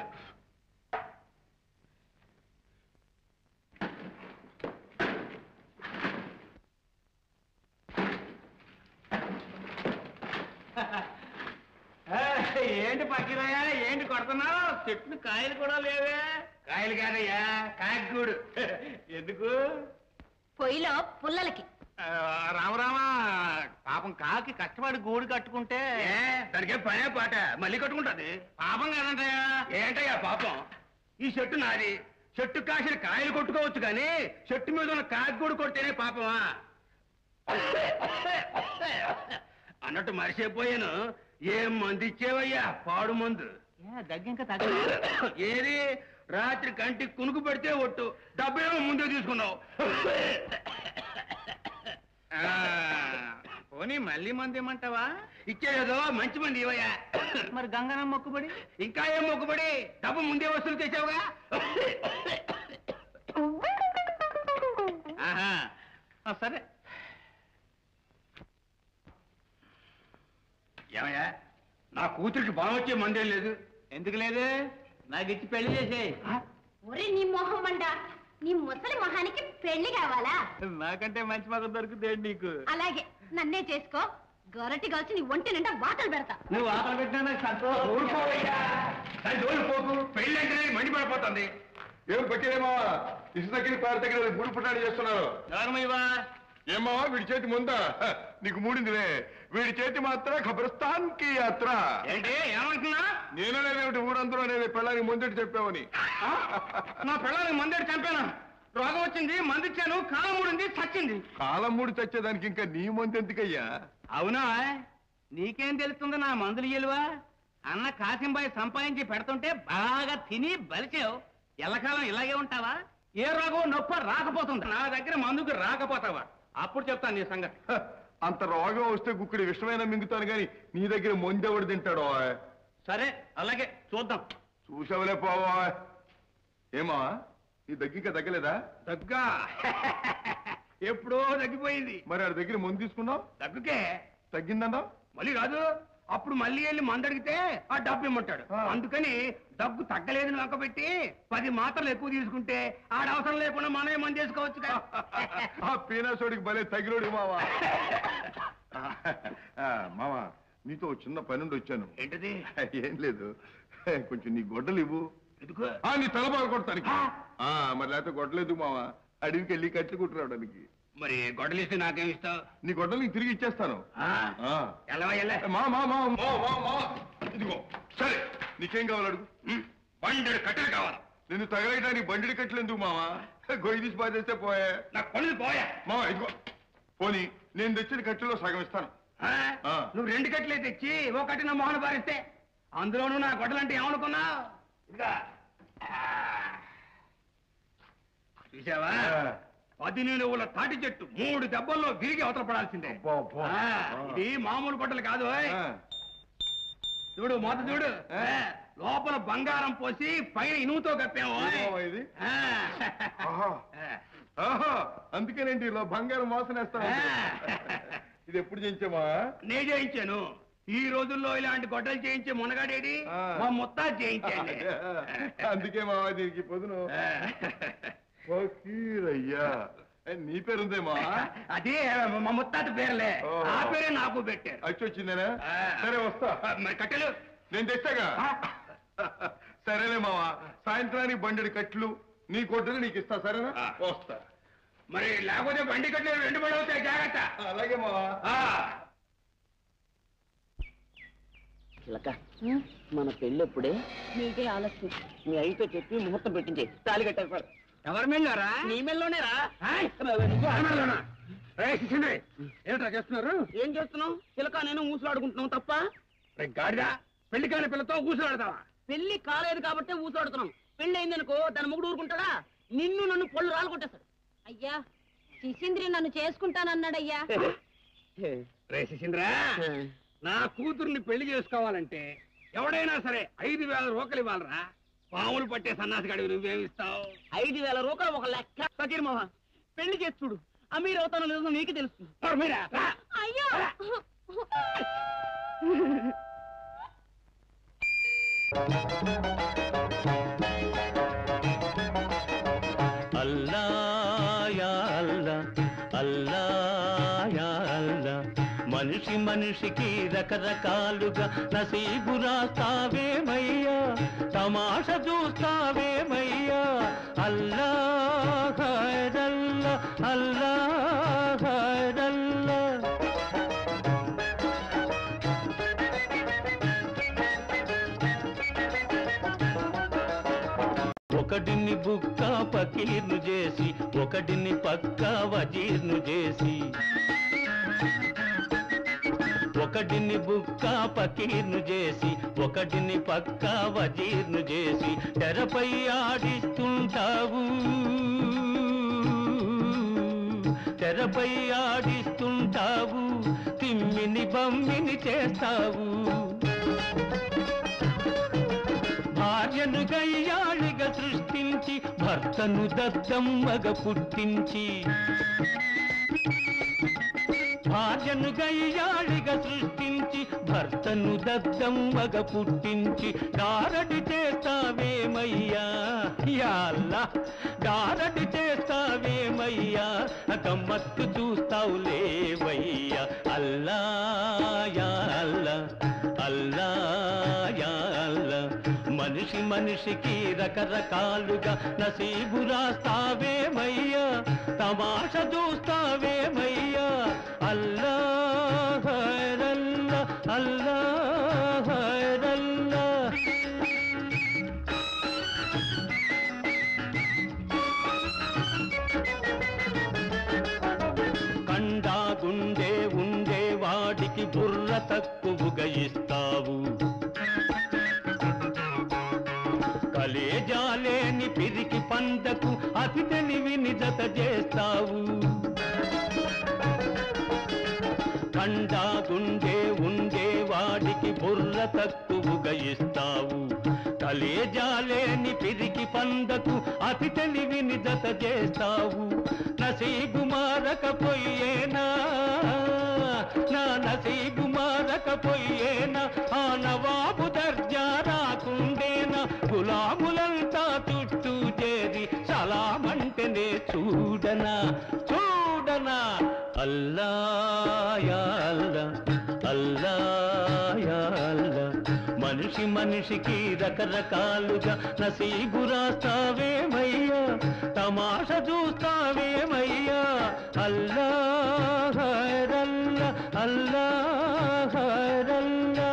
ఏంటి పక్కిరయ్యా ఏంటి కొడుతున్నావు చెట్లు కాయలు కూడా లేవే కాయలు కాదయ్యా కాయగూడు ఎందుకు పొయ్యిలో పుల్లలకి ఆ, రామరామా పాపం కాకి కష్టపడి గూడు కట్టుకుంటే దానికే పనే పాట మళ్ళీ కట్టుకుంటది పాపం కాదంటయ్యా ఏంటయ్యా పాపం ఈ చెట్టు నాది చెట్టు కాసిన కాయలు కొట్టుకోవచ్చు కానీ చెట్టు మీద ఉన్న కాకి గూడు కొడితేనే పాపమా అన్నట్టు మరిసిపోయాను ఏం మందు ఇచ్చేవయ్యా పాడు మందు దగ్గింక ఏది రాత్రి కంటికి కునుకు పెడితే ఒట్టు డబ్బేమో ముందే తీసుకున్నావు ఆ, పోనీ మళ్ళీ మంది ఇమ్మంటావా ఇచ్చేదో మంచి మంది ఇవయ్యా మరి గంగనం మొక్కుబడి ఇంకా ఏం మొక్కుబడి డబ్బు ముందే వసూలు చేసావుగా ఆహా ఆ, సరే ఏమయ్యా నా కూతురికి బాగా వచ్చే మందేం లేదు ఎందుకు లేదు నాకు ఇచ్చి పెళ్లి చేసేయి ఒరే నీ మొహం మండ నీ ముసలి మొహానికి పెళ్లి కావాలా నాకంటే మంచి మగం దొరుకుతుంది నీకు అలాగే నన్నే చేసుకో గొరటి కలిసి నీ ఒంటి నిండా వాతలు పెడతా నువ్వు ఆకలి పెట్టినా నాకు సంతోషం ఊరుకోవయ్యా దాని జోలు పోకు పెళ్లి అంటే మండిపడిపోతుంది ఏం పక్కిరేమా ఇసు దగ్గర పారి దగ్గర గుడి పుట్టాడు చేస్తున్నారు గౌరమయ్యవా ఏమా వీడి చేతి ముందా హ, నీకు మూడిందిలే వీడి చేతి మాత్రం ఖబర్స్థాన్ కి యాత్ర ఏంటి ఏమంటున్నా నేననేది ఊరందరూ అనేది పెళ్ళానికి ముందటి చెప్పావని నా పిల్లల్ని మందేడు చంపాను రోగం వచ్చింది మందిచ్చాను కాలం మూడింది చచ్చింది కాలం మూడి చచ్చేదానికి ఇంకా నీ ముందు ఎందుకయ్యా అవునా నీకేం తెలుస్తుంది నా మందులు ఇయ్యలువా అన్న కాసింబాయి సంపాదించి పెడుతుంటే బాగా తిని బలిచావు ఎల్లకాలం ఇలాగే ఉంటావా ఏ రోగం నొప్ప రాకపోతుంది నా దగ్గర మందుకు రాకపోతావా అప్పుడు చెప్తాను నీ సంగతి హ, అంత రోగం వస్తే గుక్కడి విషమైన మింగుతాను గాని నీ దగ్గర మొందెవడు తింటాడో సరే అలాగే చూద్దాం చూసావులే పోవా ఏమా నీ దగ్గర ఇంకా తగ్గలేదా దగ్గా ఎప్పుడో తగ్గిపోయింది మరి ఆడి దగ్గర ముందు తీసుకున్నావు దగ్గుకే తగ్గిందన్నా మళ్ళీ కాదు అప్పుడు మళ్ళీ వెళ్ళి మందు అడిగితే ఆ డబ్బు ఇమ్మంటాడు ఆ. అందుకని దగ్గు తగ్గలేదని లెక్క పెట్టి పది మాత్రలు ఎక్కువ తీసుకుంటే ఆడ అవసరం లేకుండా మనమే మంది చేసుకోవచ్చు కదా. ఆ పీనాసోడికి భలే తగిలోడు మావా ఆ, మావా నీతో ఓ చిన్న పని నుండి వచ్చాను ఏంటిది ఏం లేదు కొంచెం నీ గొడ్డలు ఇవ్వు ఎందుకు ఆ నీ తల బాగా కొడతానికి ఆ, మరి లేకపోతే గొడ్డలేదు మావా అడవికి వెళ్ళి కట్లు కుట్టురావడానికి మరి గొడవలిస్తే నాకేం ఇస్తావు నీ గొడ్డలు నీకు తిరిగి ఇచ్చేస్తాను ఆ? ఆ. ఎల్లవా ఎల్ల మా మా మా మా మా మా ఇదిగో సరే నీకేం కావాలి అడుగు బండి కట్టెలు కావాలి నేను తగలయడానికి బండి కట్టలు ఎందుకు మావా గొయ్యి తీసి బాధేస్తే పోయే నాకు పనులు పోయా మావా ఇదిగో పోనీ నేను తెచ్చిన కట్టెలో సగం ఇస్తాను ఆ? ఆ. నువ్వు రెండు కట్లే తెచ్చి ఒకటి నా మొహన పారిస్తే అందులోనూ నా గొడ్డలంటే ఏమనుకున్నావు ఇదిగా చూసావా ఆ. పది నిలువుల తాటి చెట్టు మూడు దెబ్బల్లో విరిగి అవతల పడాల్సిందే అబ్బా, అబ్బా. ఆ, ఆ. ఇది మామూలు గొడ్డలు కాదు ఓయ్. ఆ, చూడు మొద చూడు ఆ. ఆ, లోపల బంగారం పోసి పైన ఇనుముతో కప్పాము ఓయ్. ఏమో ఇది? ఆ. ఆహా. ఆ. ఆహా, అందుకేనేంటి ఇలా బంగారం మోసం వేస్తా ఆ. ఇది ఎప్పుడు చేయించామా నే చేయించాను ఈ రోజుల్లో ఇలాంటి గొడ్డలు చేయించే మునగాడేడి ఆ. మా ముత్తా చేయించండి అందుకే మా దీనికి పొదును ఫకీరయ్యా ఏ, నీ పేరుందేమా అదే మా ముత్తాత పేర్లే ఓహో. ఆ పేరే నాకు పెట్టారు వచ్చి వచ్చిందేనా ఆ. సరే వస్తా ఆ, మరి కట్టెలు నేను తెచ్చాగా ఆ. సరేలే మావా సాయంత్రానికి బండి కట్లు నీ కొట్టుని నీకు ఇస్తా సరేనా ఆ. వస్తా మరి లేకపోతే బండి కట్టెలు రెండు పడి అవుతాయి జాగ్రత్త అలాగే మావా ఆ. చిలక మన పెళ్ళి ఎప్పుడే నీకే ఆలస్యం మీ అయితో చెప్పి ముహూర్తం పెట్టించే తాళి కట్టారు ఎవరి మెళ్ళారా నీ మెల్లోనే రా ఏమిట్రా చేస్తున్నారు ఏం చేస్తున్నావు చిలక నేను ఊసులాడుకుంటున్నావు తప్ప రే గాడిద పెళ్లి కాని పిల్లతో కూర్చోడతావా పెళ్లి కాలేదు కాబట్టి ఊసులాడుతున్నాం పెళ్లి అయిందనుకో దాని మొగుడు ఊరుకుంటాడా నిన్ను నన్ను పళ్ళు రాలు కొట్టేస్తాడు అయ్యా శిశింద్రి నన్ను చేసుకుంటానన్నాడయ్యా రే శశీంద్ర నా కూతుర్ని పెళ్లి చేసుకోవాలంటే ఎవడైనా సరే ఐదు వేల రూపాయలు ఇవ్వాలరా పాములు పట్టే సన్నాసి గడివి నువ్వేమిస్తావు ఐదు వేల రూపాయలు ఒక లెక్క ఫకీర్ మొహ పెళ్లి చేసి చూడు అమీర్ అవుతానో లేదో నీకు తెలుస్తుంది అయ్యో అల్లా యా అల్లా అల్లా యా అల్లా మనిషి మనిషికి రకరకాలుగా నసీబు రాస్తావేమయ్యా తమాష చూస్తావేమయ్యా అల్లా ఖైరల్లా అల్లా ఖైరల్లా ఒకటిని బుక్క పకీర్ను చేసి ఒకటిని పక్క వజీర్ను చేసి ఒకటిని బుక్క పకీర్ను చేసి ఒకటిని పక్క వజీర్ను చేసి తెరపై ఆడిస్తుంటావు తెరపై ఆడిస్తుంటావు తిమ్మిని బమ్మిని చేస్తావు భార్యను గయ్యాళిగా సృష్టించి భర్తను దద్దమ్మగా పుట్టించి భార్యను గయ్యాళిగా సృష్టించి భర్తను దద్దమ్మగా పుట్టించి గారడి చేస్తావేమయ్యా యాల్లా గారడి చేస్తావేమయ్యా గమ్మత్తు చూస్తావు లేవయ్యా అల్లా యా అల్లా అల్లా యా అల్లా మనిషి మనిషికి రకరకాలుగా నసీబు రాస్తావేమయ్యా తమాష చూస్తావేమయ్యా అల్లా హైరల్లా అల్లా హైరల్లా కండా గుండె ఉండే వాడికి బుర్ర తక్కువగా ఇస్తావు కలేజాలేని పిరికి పంటకు అతి తెలివిని జత చేస్తావు కండా గుండె ఉండే వాడికి బుర్ర తక్కువగా ఇస్తావు కలేజాలేని పిరికి పందకు అతి తెలివిని జత చేస్తావు నసీబు మారకపోయేనా నా నసీబు మారకపోయేనా ఆ నవాబు దర్జా రాకుండేనా గులాములంతా చుట్టూ చేరి సలామంటేనే చూడనా చూడనా అల్లా యా అల్లా అల్లా యా అల్లా మనిషి మనిషికి రకరకాలుగా నసీబు రాస్తావేమయ్యా తమాష చూస్తావేమయ్యా అల్లా హైరల్లా అల్లా హైరల్లా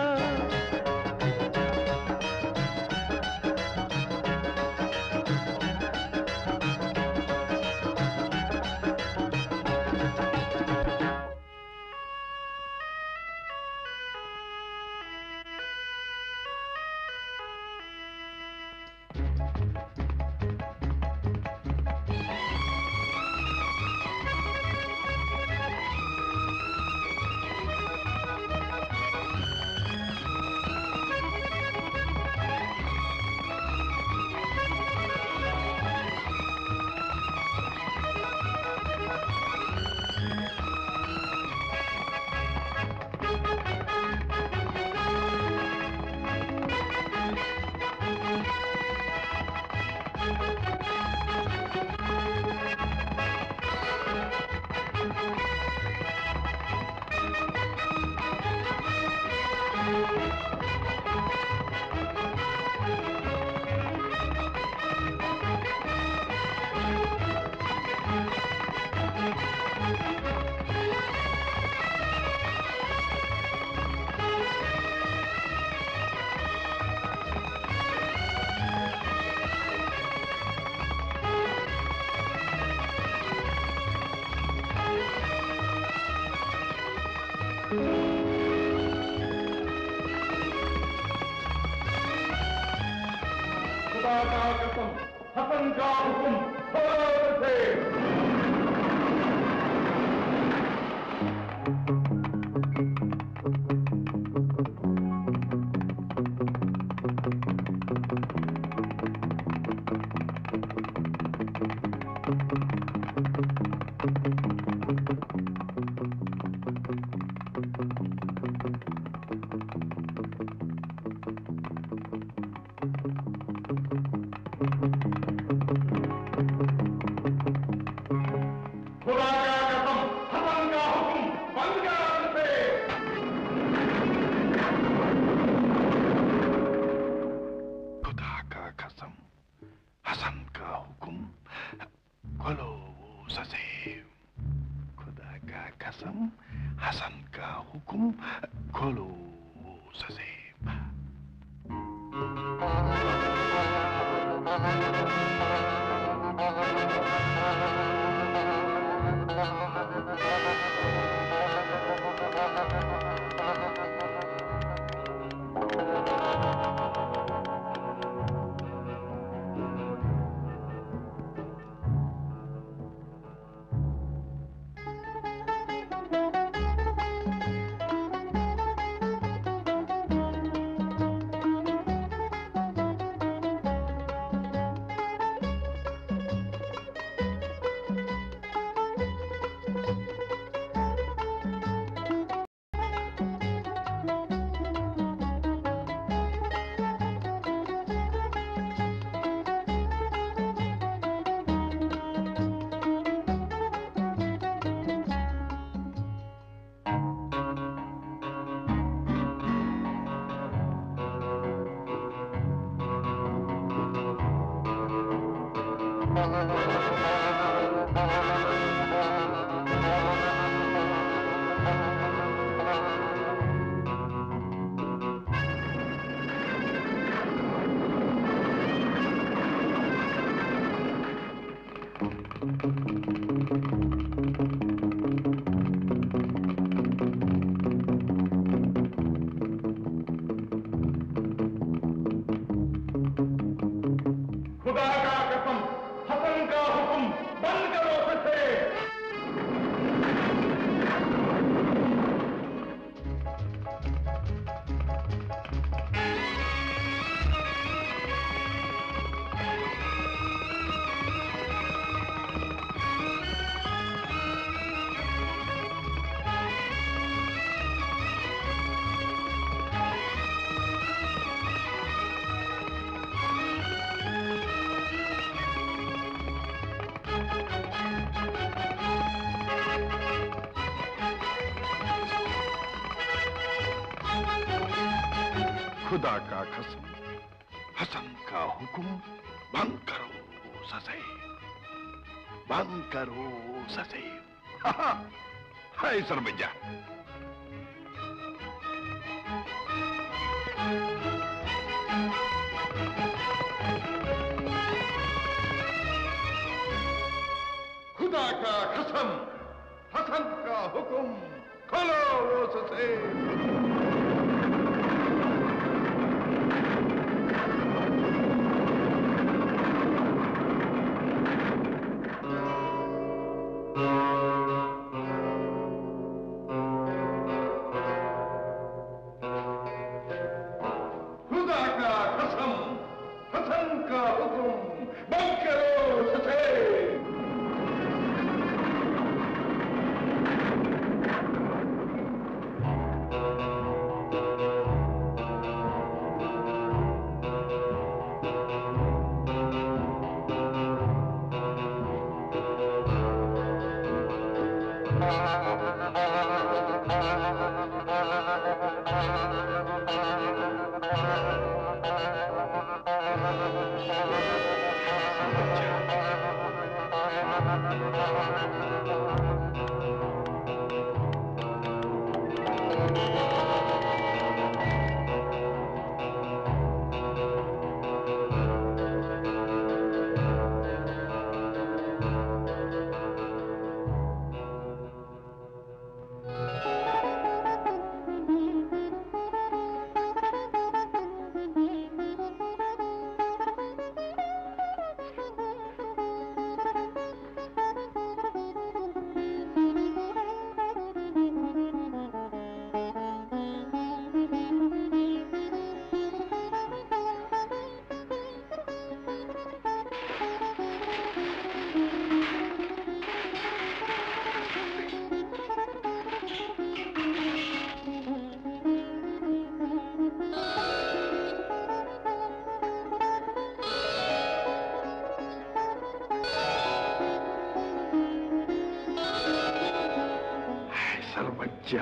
खुदा का कसम हसन का हुक्म खोलो वो ससे खुदा का कसम हसन का हुक्म खोलो वो ससे खुदा का कसम हसन का हुक्म बंद करो ससे खुदा का कसम हसन का हुक्म बंद करो ससे बंद करो ससे हाय सरबजा खुदा का कसम हसन का हुक्म खोलो वो ससे రాజా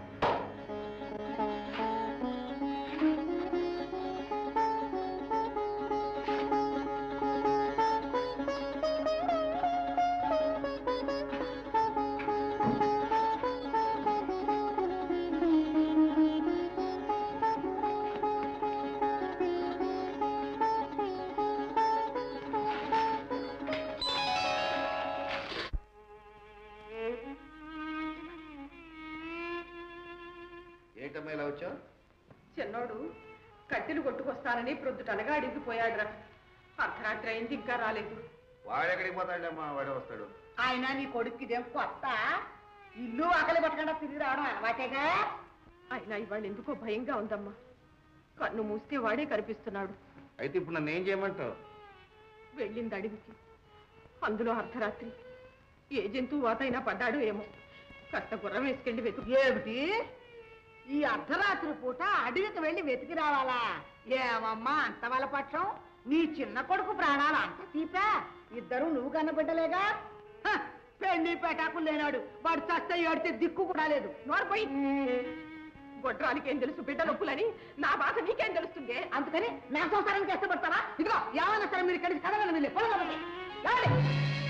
ఏంటమ్మా ఇలా వచ్చావు చిన్నోడు కట్టెలు కొట్టుకొస్తానని ప్రొద్దుటనగా అడిగిపోయాడురా అర్ధరాత్రి అయింది ఇంకా రాలేదు వాడెక్కడికి పోతాడమ్మా వాడే వస్తాడు ఆయన నీ కొడుక్కి ఇదేం కొత్త ఇల్లు ఆకలి పట్టకుండా తిరిగి రావడం అలవాటేగా అయినా ఇవాళ ఎందుకో భయంగా ఉందమ్మా కన్ను మూస్తే వాడే కనిపిస్తున్నాడు అయితే ఇప్పుడు నన్ను ఏం చేయమంటావు వెళ్ళింది అడవికి అందులో అర్ధరాత్రి ఏ జంతువు వాతైనా పడ్డాడో ఏమో కాస్త గుర్రం వేసుకెళ్ళి వెతుకు ఏమిటి ఈ అర్ధరాత్రి పూట అడవికి వెళ్ళి వెతికి రావాలా ఏమమ్మా అంత వాళ్ళ పక్షం నీ చిన్న కొడుకు ప్రాణాలు అంత తీపా ఇద్దరు నువ్వు కన్నబిడ్డలేగా హ, పెళ్లి పెటాకులు లేనాడు వాడు చస్తే ఏడితే దిక్కు కూడా లేదు నోరుపోయి గొడ్రానికి ఏం తెలుసు బిడ్డ నొప్పులని నా బాధ నీకేం తెలుస్తుంది అందుకని నా సంసారానికి ఇష్టపడతారా ఇదిగో ఏమైనా సరే మీరు ఇక్కడికి కదలని వెళ్ళి పొలగలది లేవండి.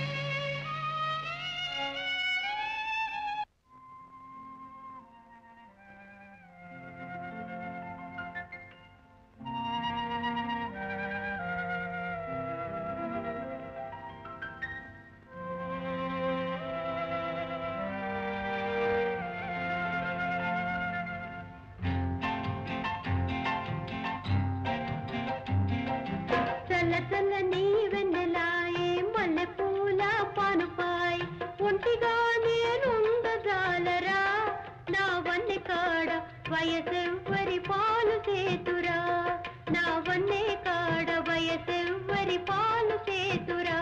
చల్ల చల్ల నీ వెన్నెలాయే మల్లె పూల పానుపాయ్ ఒంటిగా నేనుండజాలరా నా వన్నె కాడ వయసెవ్వరి పాలు చేతురా నా వన్నె కాడ వయసెవ్వరి పాలు చేతురా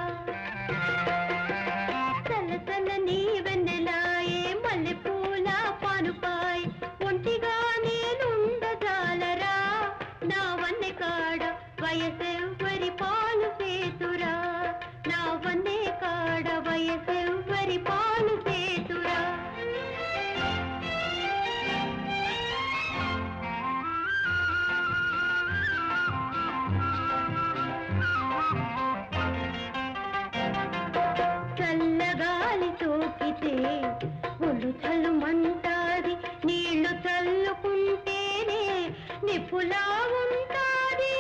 చల్ల చల్ల నీ వెన్నెలాయే మల్లె పూల పానుపాయ్ ఒంటిగా నేనుండజాలరా నా వన్నె కాడ వయసెవ్వరి పాలు చేతురా నా వన్నె కాడ వయసెవ్వరి పాలు చేతురా చల్లగాలి సోకితే ఒళ్ళు చల్లుమంటాది నీళ్లు చల్లుకుంటేనే నిప్పులా ఉంటాది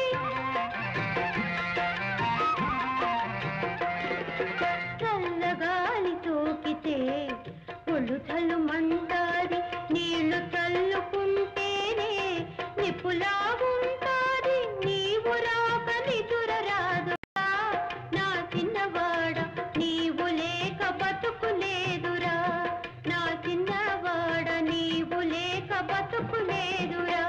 చల్లగాలి సోకితే ఒళ్ళు చల్లుమంటాది నీళ్లు చల్లుకుంటేనే నిప్పులా ఉంటాది నీవు రాక నిదుర రాదు నా చిన్నవాడ నీవు లేక బతుకులేదురా నా చిన్నవాడ నీవు లేక బతుకులేదురా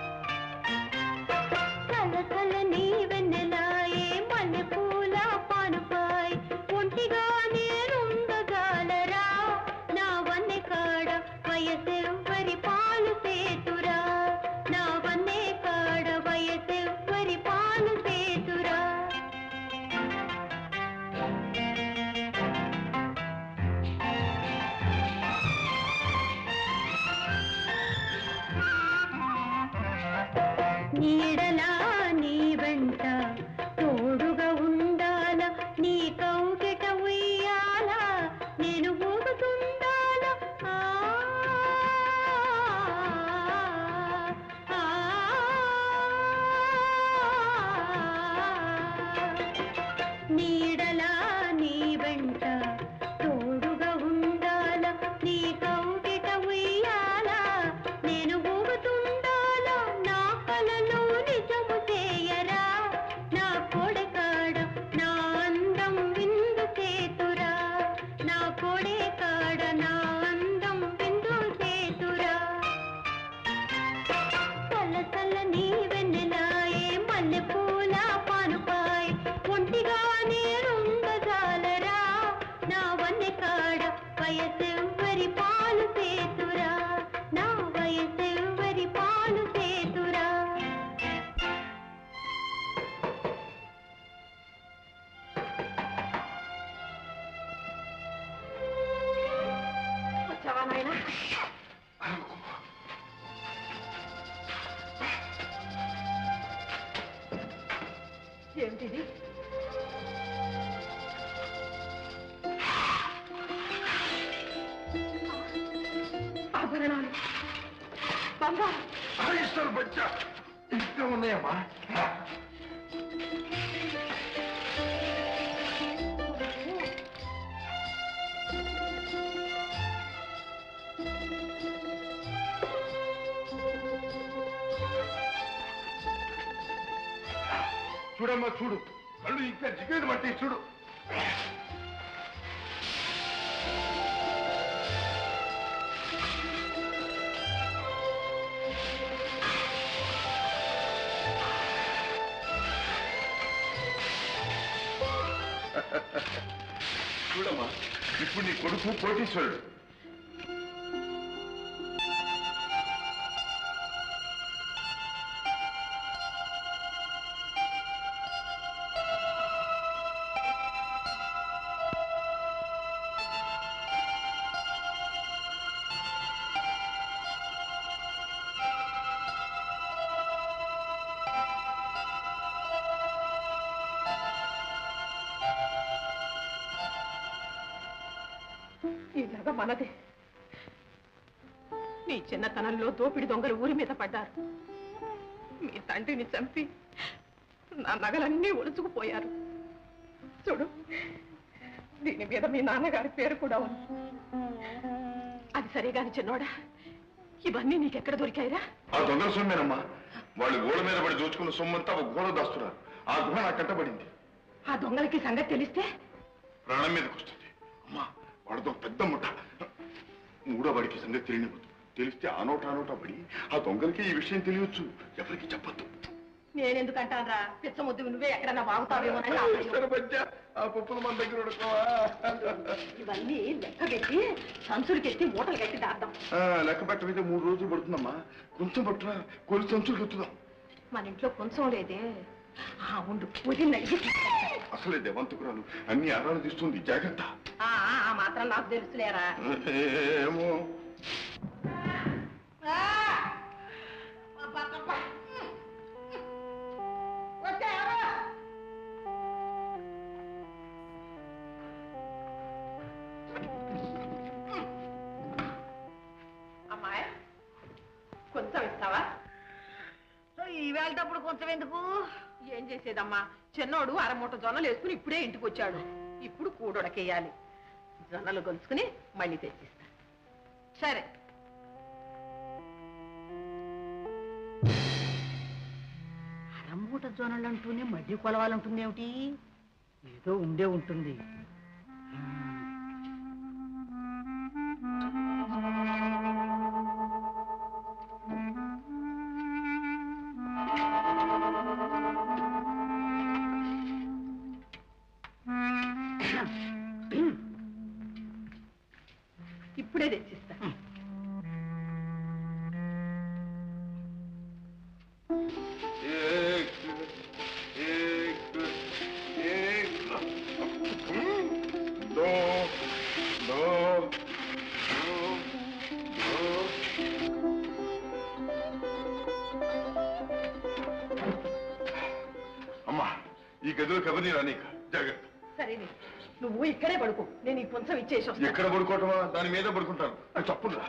చల్ల చల్ల నీ వెన్నెలాయే మల్లె పూల పానుపాయ్ ఒంటిగా నేనుండగాలరా నా వన్నె కాడ వయసెవ్వరి పాలు సేతురా నా వన్నె కాడ వయసెవ్వరి పాలు సేతురా నీడలా నీ వెంట తోడుగా ఉండాల నీ కౌగిట ఉయ్యాల నేను ఊగుతుండాల ఆ, ఆ, నీడలా నీ వెంట తోడుగా ఉండాల నీ కౌగిట ఉయ్యాల నేను ఊగుతుండాల నా కలలో నిజము చేయరా నా కొడకాడ నా అందం విందు చేతురా నా కొడకాడ నా అందం విందు చేతురా చల్ల చల్ల నీ వెన్నెలాయే మల్లె పూల పానుపాయ్ ఒంటిగా నేనుండజాలరా నా వన్నె కాడ వయసెవ్వరి పాలు సేతురా నా వయసెవ్వరి పాలు సేతురా వచ్చావా నాయనా ఏమిటిది ఆభరణాలు బంగారం ఇస్తారు బచ్చా ఇంకా ఉన్నాయమ్మా చూడమ్మా చూడు కళ్ళు ఇంకా జిగేది బట్టి చూడు చూడమ్మా ఇప్పుడు నీ కొడుకు కోటీశ్వరుడు ఈ జగ మనదే నీ చిన్నతనంలో దోపిడి దొంగలు ఊరి మీద పడ్డారు మీ తండ్రిని చంపి నా నగలన్నీ ఒలుచుకుపోయారు చూడు దీని మీద మీ నాన్నగారి పేరు కూడా ఉంది అది సరే గాని చిన్నోడా ఇవన్నీ నీకెక్కడ దొరికాయిరా ఆ దొంగల సొమ్మేనమ్మా వాళ్ళు గోడ మీద పడి దోచుకున్న సొమ్మంతా ఒక గోడ దాస్తున్నారు ఆ గుహ నాకు కట్టబడింది ఆ దొంగలకి సంగతి తెలిస్తే ప్రాణం మీదకి వస్తుంది అమ్మా వాడితో పెద్ద ముఠ మూడో వాడికి సంగతి తెలియనివ్వదు తెలిస్తే ఆ నోట ఆ నోట పడి ఆ దొంగలకి ఈ విషయం తెలియచ్చు ఎవరికి చెప్పద్దు నేనెందుకంటానరా పిచ్చ ముద్దు నువ్వే ఎక్కడన్నా బాగుతావేమోనని నా భయం. ఆ పప్పులు మన దగ్గర ఉడకవా ఇవన్నీ లెక్క పెట్టి సంచులు కెత్తి మూటలు కట్టి దాద్దాం ఆ, లెక్క పెట్టమైతే మూడు రోజులు పడుతుందమ్మా కొంచెం పట్టురా కొన్ని సంచులు ఎత్తుదాం మన ఇంట్లో కొంచెం లేదే ఆ ఉండు వదిన అడిగి తీసుకొస్తా. అసలే దేవంతకురాలు అన్ని ఆరాలు తీస్తుంది జాగ్రత్త ఆ, ఆ, ఆ మాత్రం నాకు తెలుసులేరా ఏమో అమ్మాయి కొంచెం ఇస్తావా ఈవేళటప్పుడు కొంచెం ఎందుకు ఏం చేసేదమ్మా చిన్నోడు అరమూట జొన్నలు వేసుకుని ఇప్పుడే ఇంటికి వచ్చాడు ఇప్పుడు కూడొడకేయాలి జొన్నలు గొలుసుకుని మళ్ళీ తెచ్చిస్తా సరే అరమూట జోనలు అంటూనే మడ్డి కొలవాలంటుంది ఏమిటి ఏదో ఉండే ఉంటుంది ఇప్పుడే తెచ్చిస్తా एक एक एक दो दो दो दो అమ్మా ఈ గదిలోకి ఎవరిని రానీక జాగ్రత్త సరేనే నువ్వు ఇక్కడే పడుకో నేను ఈ కొంచెం ఇచ్చేసి వస్తా ఎక్కడ పడుకోవటమా దాని మీద పడుకుంటాను అది తప్పుందా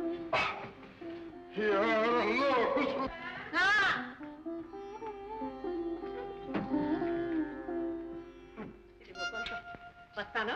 ఇదిగో కొంచెం. వస్తాను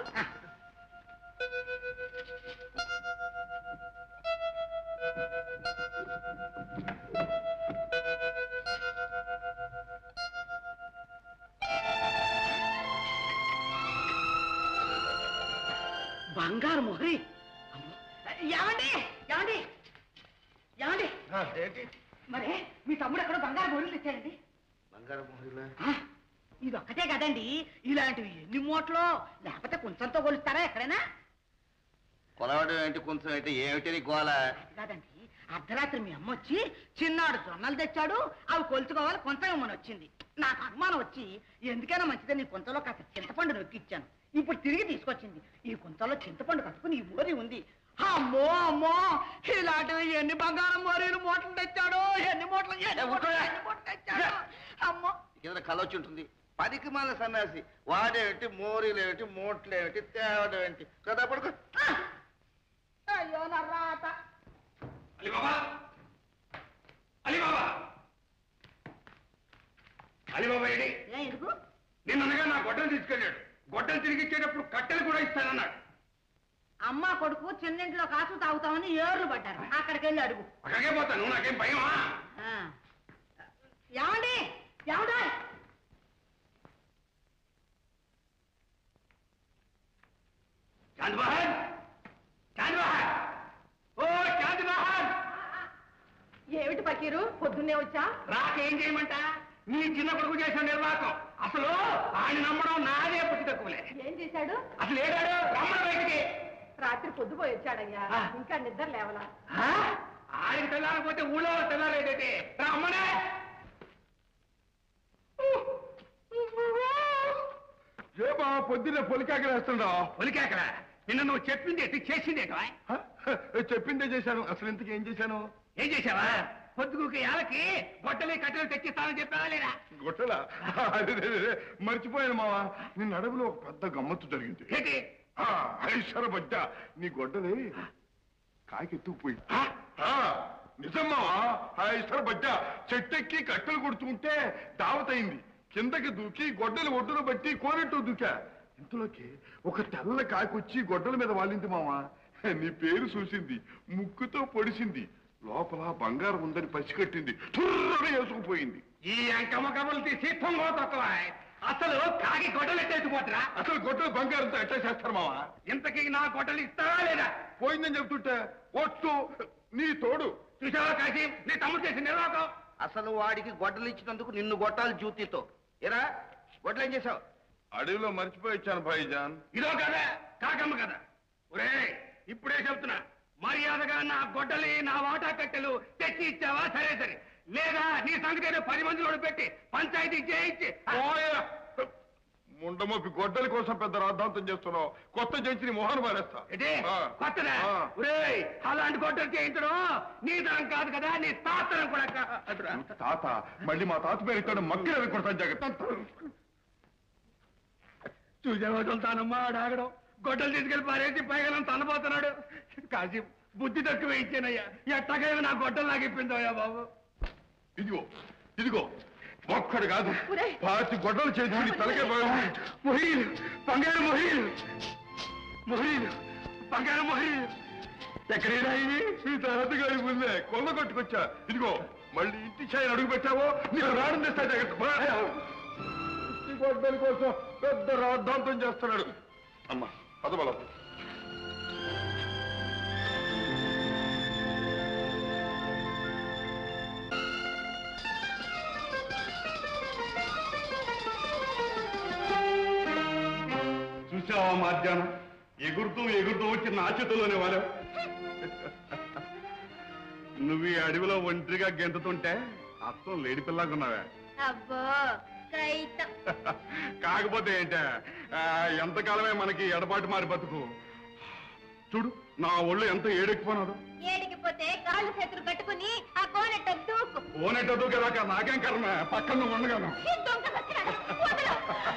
బంగారు మొహరి ఏమండి ఏమండి ఏమండి ఏంటి మరే మీ తమ్ముడు ఎక్కడో బంగారు గోళీలు తెచ్చాడండి బంగారు మొహరిలా ఆ, ఇది ఒక్కటే కదండి ఇలాంటివి ఎన్ని మూటలో లేకపోతే కొంచెంతో కొలుస్తారా ఎక్కడైనా కొలవడం ఏంటి కొంచెం ఏంటి ఏమిటి నీ గోల కాదండి అర్ధరాత్రి మీ అమ్మ వచ్చి చిన్నాడు జొన్నలు తెచ్చాడు అవి కొలుచుకోవాలి కొంచెం ఇమ్మని వచ్చింది నాకు అనుమానం వచ్చి ఎందుకైనా మంచిదే నీ కొంచెంలో కాస్త చింతపండు నొక్కిచ్చాను ఇప్పుడు తిరిగి తీసుకొచ్చింది ఈ కొంచెంలో చింతపండు కట్టుకుని ఈ మోరి ఉంది అమ్మో అమ్మో ఇలాంటివి ఎన్ని బంగారం మోరీలు మూటలు తెచ్చాడు ఎన్ని మూటలు ఎన్ని మూటలు ఎన్ని మూటలు తెచ్చాడు అమ్మో కింద కళ వచ్చి ఉంటుంది పనికి మన సన్యాసి వాడేమిటి మోరీలేమిటి మూట్లేమిటి తేవడేమిటి కదా పడుకో అయ్యో నా రాత అలీబాబా అలీబాబా అలీబాబా ఏడి ఏ ఎందుకు నిన్ననగా నా గొడ్డలు తీసుకెళ్ళాడు గొడ్డలు తిరిగి ఇచ్చేటప్పుడు కట్టెలు కూడా ఇస్తానన్నాడు అమ్మ కొడుకు చిన్నింట్లో కాసు తాగుతామని ఏర్లు పడ్డారు అక్కడికి వెళ్ళి అడుగు అక్కడికే పోతాను నాకేం భయమా ఆ. ఏమండి ఏమండి చాంద్ బహార్ చాంద్ బహార్ ఓ చాంద్ బహార్ ఏమిటి పకీరు పొద్దున్నే వచ్చా రాకేం చేయమంట నీ చిన్న కొడుకు చేసిన నిర్వాహకం అసలు ఆయన నమ్మడం నాదే పుట్టి తక్కువలే ఏం చేశాడు అసలు ఏడాడు రమ్మడ బయటికి రాత్రి పొద్దుపోయి వచ్చాడయ్యా ఆ. ఇంకా నిద్ర లేవలా ఆ? ఆయనకి తెల్లారకపోతే ఊళ్ళో తెల్లారేదైతే రమ్మనే ఏమా పొద్దున్నే పొలికాకి వేస్తుండవు ఒలికేకడ నిన్న నువ్వు చెప్పింది ఎత్తి చేసింది చెప్పిందే చేశాను అసలు ఇంతకు ఏం చేశాను ఏం చేసావా పొద్దుగుకి యాలకి గొడ్డలి కట్టెలు తెచ్చిస్తానని చెప్పావా లేదా గొట్టలా అదే, అదే, అదే, మర్చిపోయాను మావా నిన్న అడవిలో ఒక పెద్ద గమ్మత్తు జరిగింది ఏంటి ఆ, ఐశ్వర బజ్జ నీ గొడ్డలి కాకెత్తుకుపోయి నిజం మావా ఐశ్వర బజ్జ చెట్టెక్కి కట్టెలు కొడుతుంటే దావతయింది కిందకి దూకి గొడ్డలి ఒడ్డును బట్టి కోనెట్టు దూకా ఇంతలోకి ఒక తెల్ల కాకొచ్చి గొడ్డల మీద వాలింది మావా నీ పేరు చూసింది ముక్కుతో పొడిసింది లోపల బంగారం ఉందని పసిగట్టింది తుర్రగా వేసుకుపోయింది ఈ అంకమ్మ కబులు తీసి పొంగో తక్కువ అసలు కాకి గొడ్డలు ఎట్టేసిపోతురా అసలు గొడ్డలు బంగారంతో ఎట్లా చేస్తారు మావా ఇంతకీ నా గొడ్డలు ఇస్తావా లేదా పోయిందని చెప్తుంటే ఒట్టు నీ తోడు చూసావా కాశీ నీ తమ్ముడు చేసిన నిర్వాహకం అసలు వాడికి గొడ్డలు ఇచ్చినందుకు నిన్ను కొట్టాలి జ్యూతితో ఎరా గొడ్డలు ఏం చేసావు అడవిలో మర్చిపోయి ఇచ్చాను భాయిజాన్ ఇదో కదా కాకమ్మ కదా ఒరే ఇప్పుడే చెప్తున్నా మర్యాదగా నా గొడ్డలి నా వాటా కట్టెలు తెచ్చి ఇచ్చావా సరే సరే లేదా నీ సంగతి ఏదో పది మందిలో పెట్టి పంచాయతీ చేయించి ఓయ్! ముండమొప్పి గొడ్డలి కోసం పెద్ద రాద్ధాంతం చేస్తున్నావు కొత్త జంచిని మోహన్ మారేస్తా ఏంటి? ఆ. కొత్తదా ఆ. ఒరేయ్ అలాంటి గొడ్డలు చేయించడం నీ తరం కాదు కదా నీ తాతరం కూడా కాదు తాత మళ్ళీ మా తాత పేరు ఇక్కడ మక్కలు కొడతాను జాగ్రత్త చూసే వదులుతానమ్మా ఆడగడం గొడ్డలు తీసుకెళ్లి పారేసి పైగా తనపోతున్నాడు కాసి బుద్ధి తక్కువ ఇచ్చానయ్యా ఎట్టగైనా నా గొడ్డలు నాకు ఇప్పిందయ్యా బాబు ఇదిగో ఇదిగో ఒక్కడు కాదు ఒరేయ్. పాతి గొడ్డలు చేసి తలకే మొహీల్ బంగారు మొహీల్ మొహీల్ బంగారు మొహీల్ ఎక్కడైనా ఇది ఈ తాత గారి ముందే కొల్ల కొట్టుకొచ్చా ఇదిగో మళ్ళీ ఇంటి చేయి అడుగు పెట్టావో నీకు రావడం తెస్తా జాగ్రత్త బా. ఈ గొడ్డలి కోసం పెద్ద రాద్ధాంతం చేస్తున్నాడు అమ్మా పదబలం చూసావా మధ్యాహ్నం ఎగురుతూ ఎగురుతూ వచ్చి నా చేతుల్లోనే వారు నువ్వు ఈ అడవిలో ఒంటరిగా గెంతుతుంటే అత్తం లేడి పిల్లకున్నావే అబ్బో కైతం కాకపోతే ఏంటే ఆ, ఎంతకాలమే మనకి ఎడబాటు మారి బతుకు చూడు నా ఒళ్ళు ఎంత ఏడెక్కిపోనాడు ఏడికిపోతే కాళ్ళు చేతులు కట్టుకుని ఆ కోనెట్ట దూకు ఓనెట్టదు కదా నాకేం కర్మ పక్కన నువ్వు ఉండగాను ఈ దొంగ సచ్చినాడు. వదలు.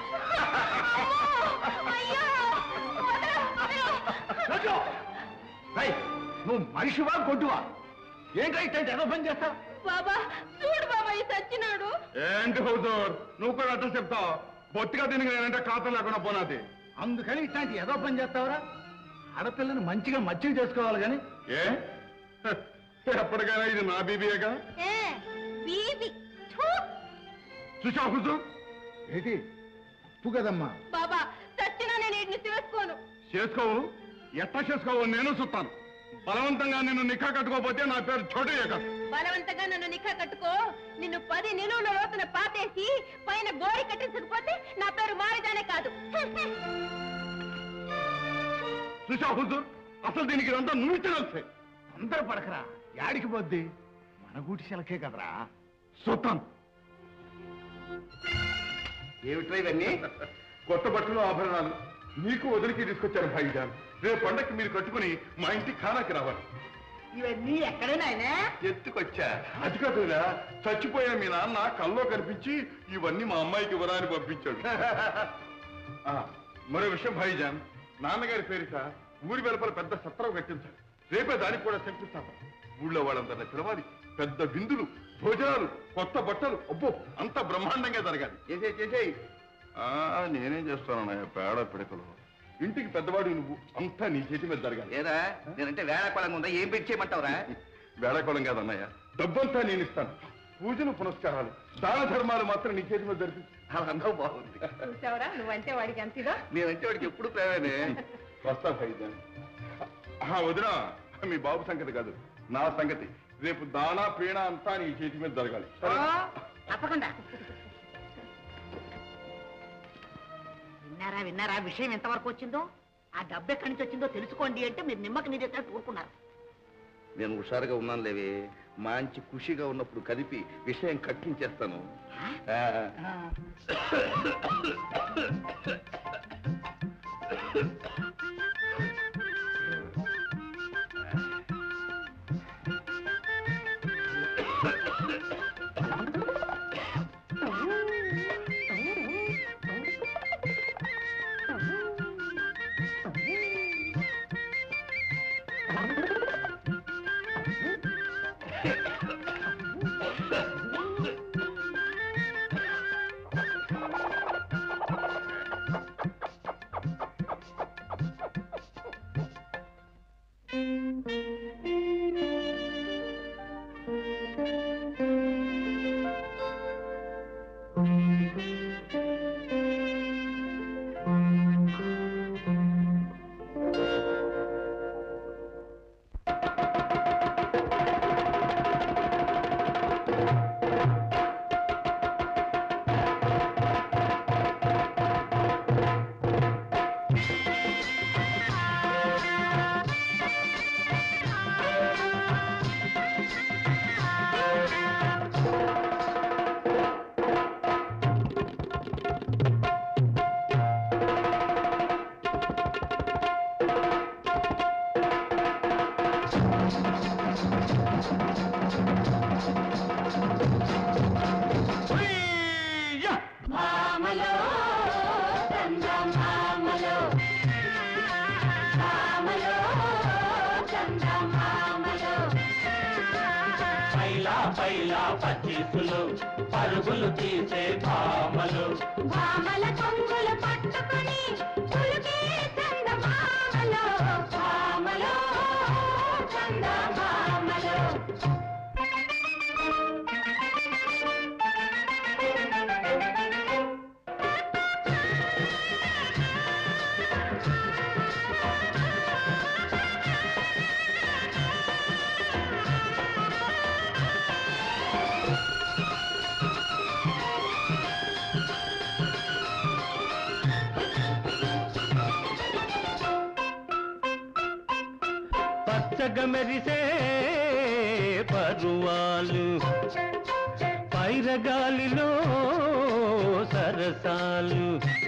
అమ్మో! అయ్యో! వదలు, వదలు. నువ్వు మనిషివా గొడ్డువా ఏంటో ఇట్లాంటి ఏదో పని చేస్తావు బాబా చూడు బాబా ఈ సచ్చినాడు ఏంటి హౌదూర్ నువ్వు కూడా అట్లా చెప్తావు బొత్తిగా తిరిగి నేనంటే ఖాతా లేకుండా పోనాది అందుకని ఇట్లాంటి ఏదో పని చేస్తావరా ఆడపిల్లని మంచిగా మచ్చిగా చేసుకోవాలి కానీ ఏ హ, ఎప్పటికైనా ఇది నా బీబీయేగా ఏ, బీబీ థూ. చూసావు హుజూర్ ఏంటి ఉప్పు కదమ్మా బాబా సచ్చినా నేను వీటిని చేసుకోను చేసుకోవు ఎట్లా చేసుకోవు నేను చూస్తాను బలవంతంగా నిన్ను నిఖా కట్టుకోకపోతే నా పేరు చోటయ్య కాదు బలవంతంగా నన్ను నిఖా కట్టుకో నిన్ను పది నిలువుల లోతున పాతేసి పైన గోరి కట్టించకపోతే నా పేరు మారిదానే కాదు చూసావు హుజూర్ అసలు దీనికి ఇదంతా నువ్వు ఇచ్చిన వస్తే తొందర పడకరా యాడికి పోద్ది మన గూటి శిలకే కదరా చూస్తాను ఏమిట్రా ఇవన్నీ కొత్త బట్టలు ఆభరణాలు నీకు వదిలికి తీసుకొచ్చాను భాయిజాన్ రేపు పండక్కి మీరు కట్టుకుని మా ఇంటి ఖానాకి రావాలి ఇవన్నీ ఎక్కడేనాయనే ఎత్తుకొచ్చా అది కాదురా చచ్చిపోయిన మీ నాన్న కల్లో కనిపించి ఇవన్నీ మా అమ్మాయికి ఇవ్వడానికి పంపించాడు ఆ, మరో విషయం భాయిజాన్ నాన్నగారి పేరిట ఊరి వెలుపల పెద్ద సత్రం కట్టించాలి రేపే దానికి కూడా శంకుస్థాపన ఊళ్ళో వాళ్ళందరినీ పిలవాలి పెద్ద విందులు భోజనాలు కొత్త బట్టలు అబ్బో అంత బ్రహ్మాండంగా జరగాలి చేసే చేసేయి నేనేం చేస్తానన్నయ్య పేడ పిడకలు ఇంటికి పెద్దవాడు నువ్వు అంతా నీ చేతి మీద జరగాలి ఏరా నేనంటే వేళాకోళంగా ఉందా ఏం పెట్టి చేయమంటావురా వేళకోళం కాదన్నయ్య డబ్బంతా నేను ఇస్తాను పూజలు పునస్కారాలు దాన ధర్మాలు మాత్రం నీ చేతి మీద జరిపి అలా బాగుంది చూసావరా నువ్వంటే వాడికి ఎంత ఇదో నేనంటే వాడికి ఎప్పుడు ప్రేమనే వస్తా ఫైజాన్ వదినా మీ బాబు సంగతి కాదు నా సంగతి రేపు దానా పీణ అంతా నీ చేతి మీద జరగాలి ఓ, తప్పకుండా విన్నారా విన్నారా విషయం ఎంతవరకు వచ్చిందో ఆ డబ్బు ఎక్కడి నుంచి వచ్చిందో తెలుసుకోండి అంటే మీరు నిమ్మకి నీరు ఊరుకున్నారు నేను హుషారుగా ఉన్నాను లేవే మంచి ఖుషిగా ఉన్నప్పుడు కదిపి విషయం కక్కించేస్తాను ఆ. మామలో చందమామలో మామలో చందమామలో పైలా పైలా పచ్చీసులు పరుగులు తీసే భామలు భామల కొంగులు పట్టుకుని పులికే చందమామలో భామలో చందమామలో పచ్చగా మెరిసే పరువాలు పైరగాలిలో సరసాలు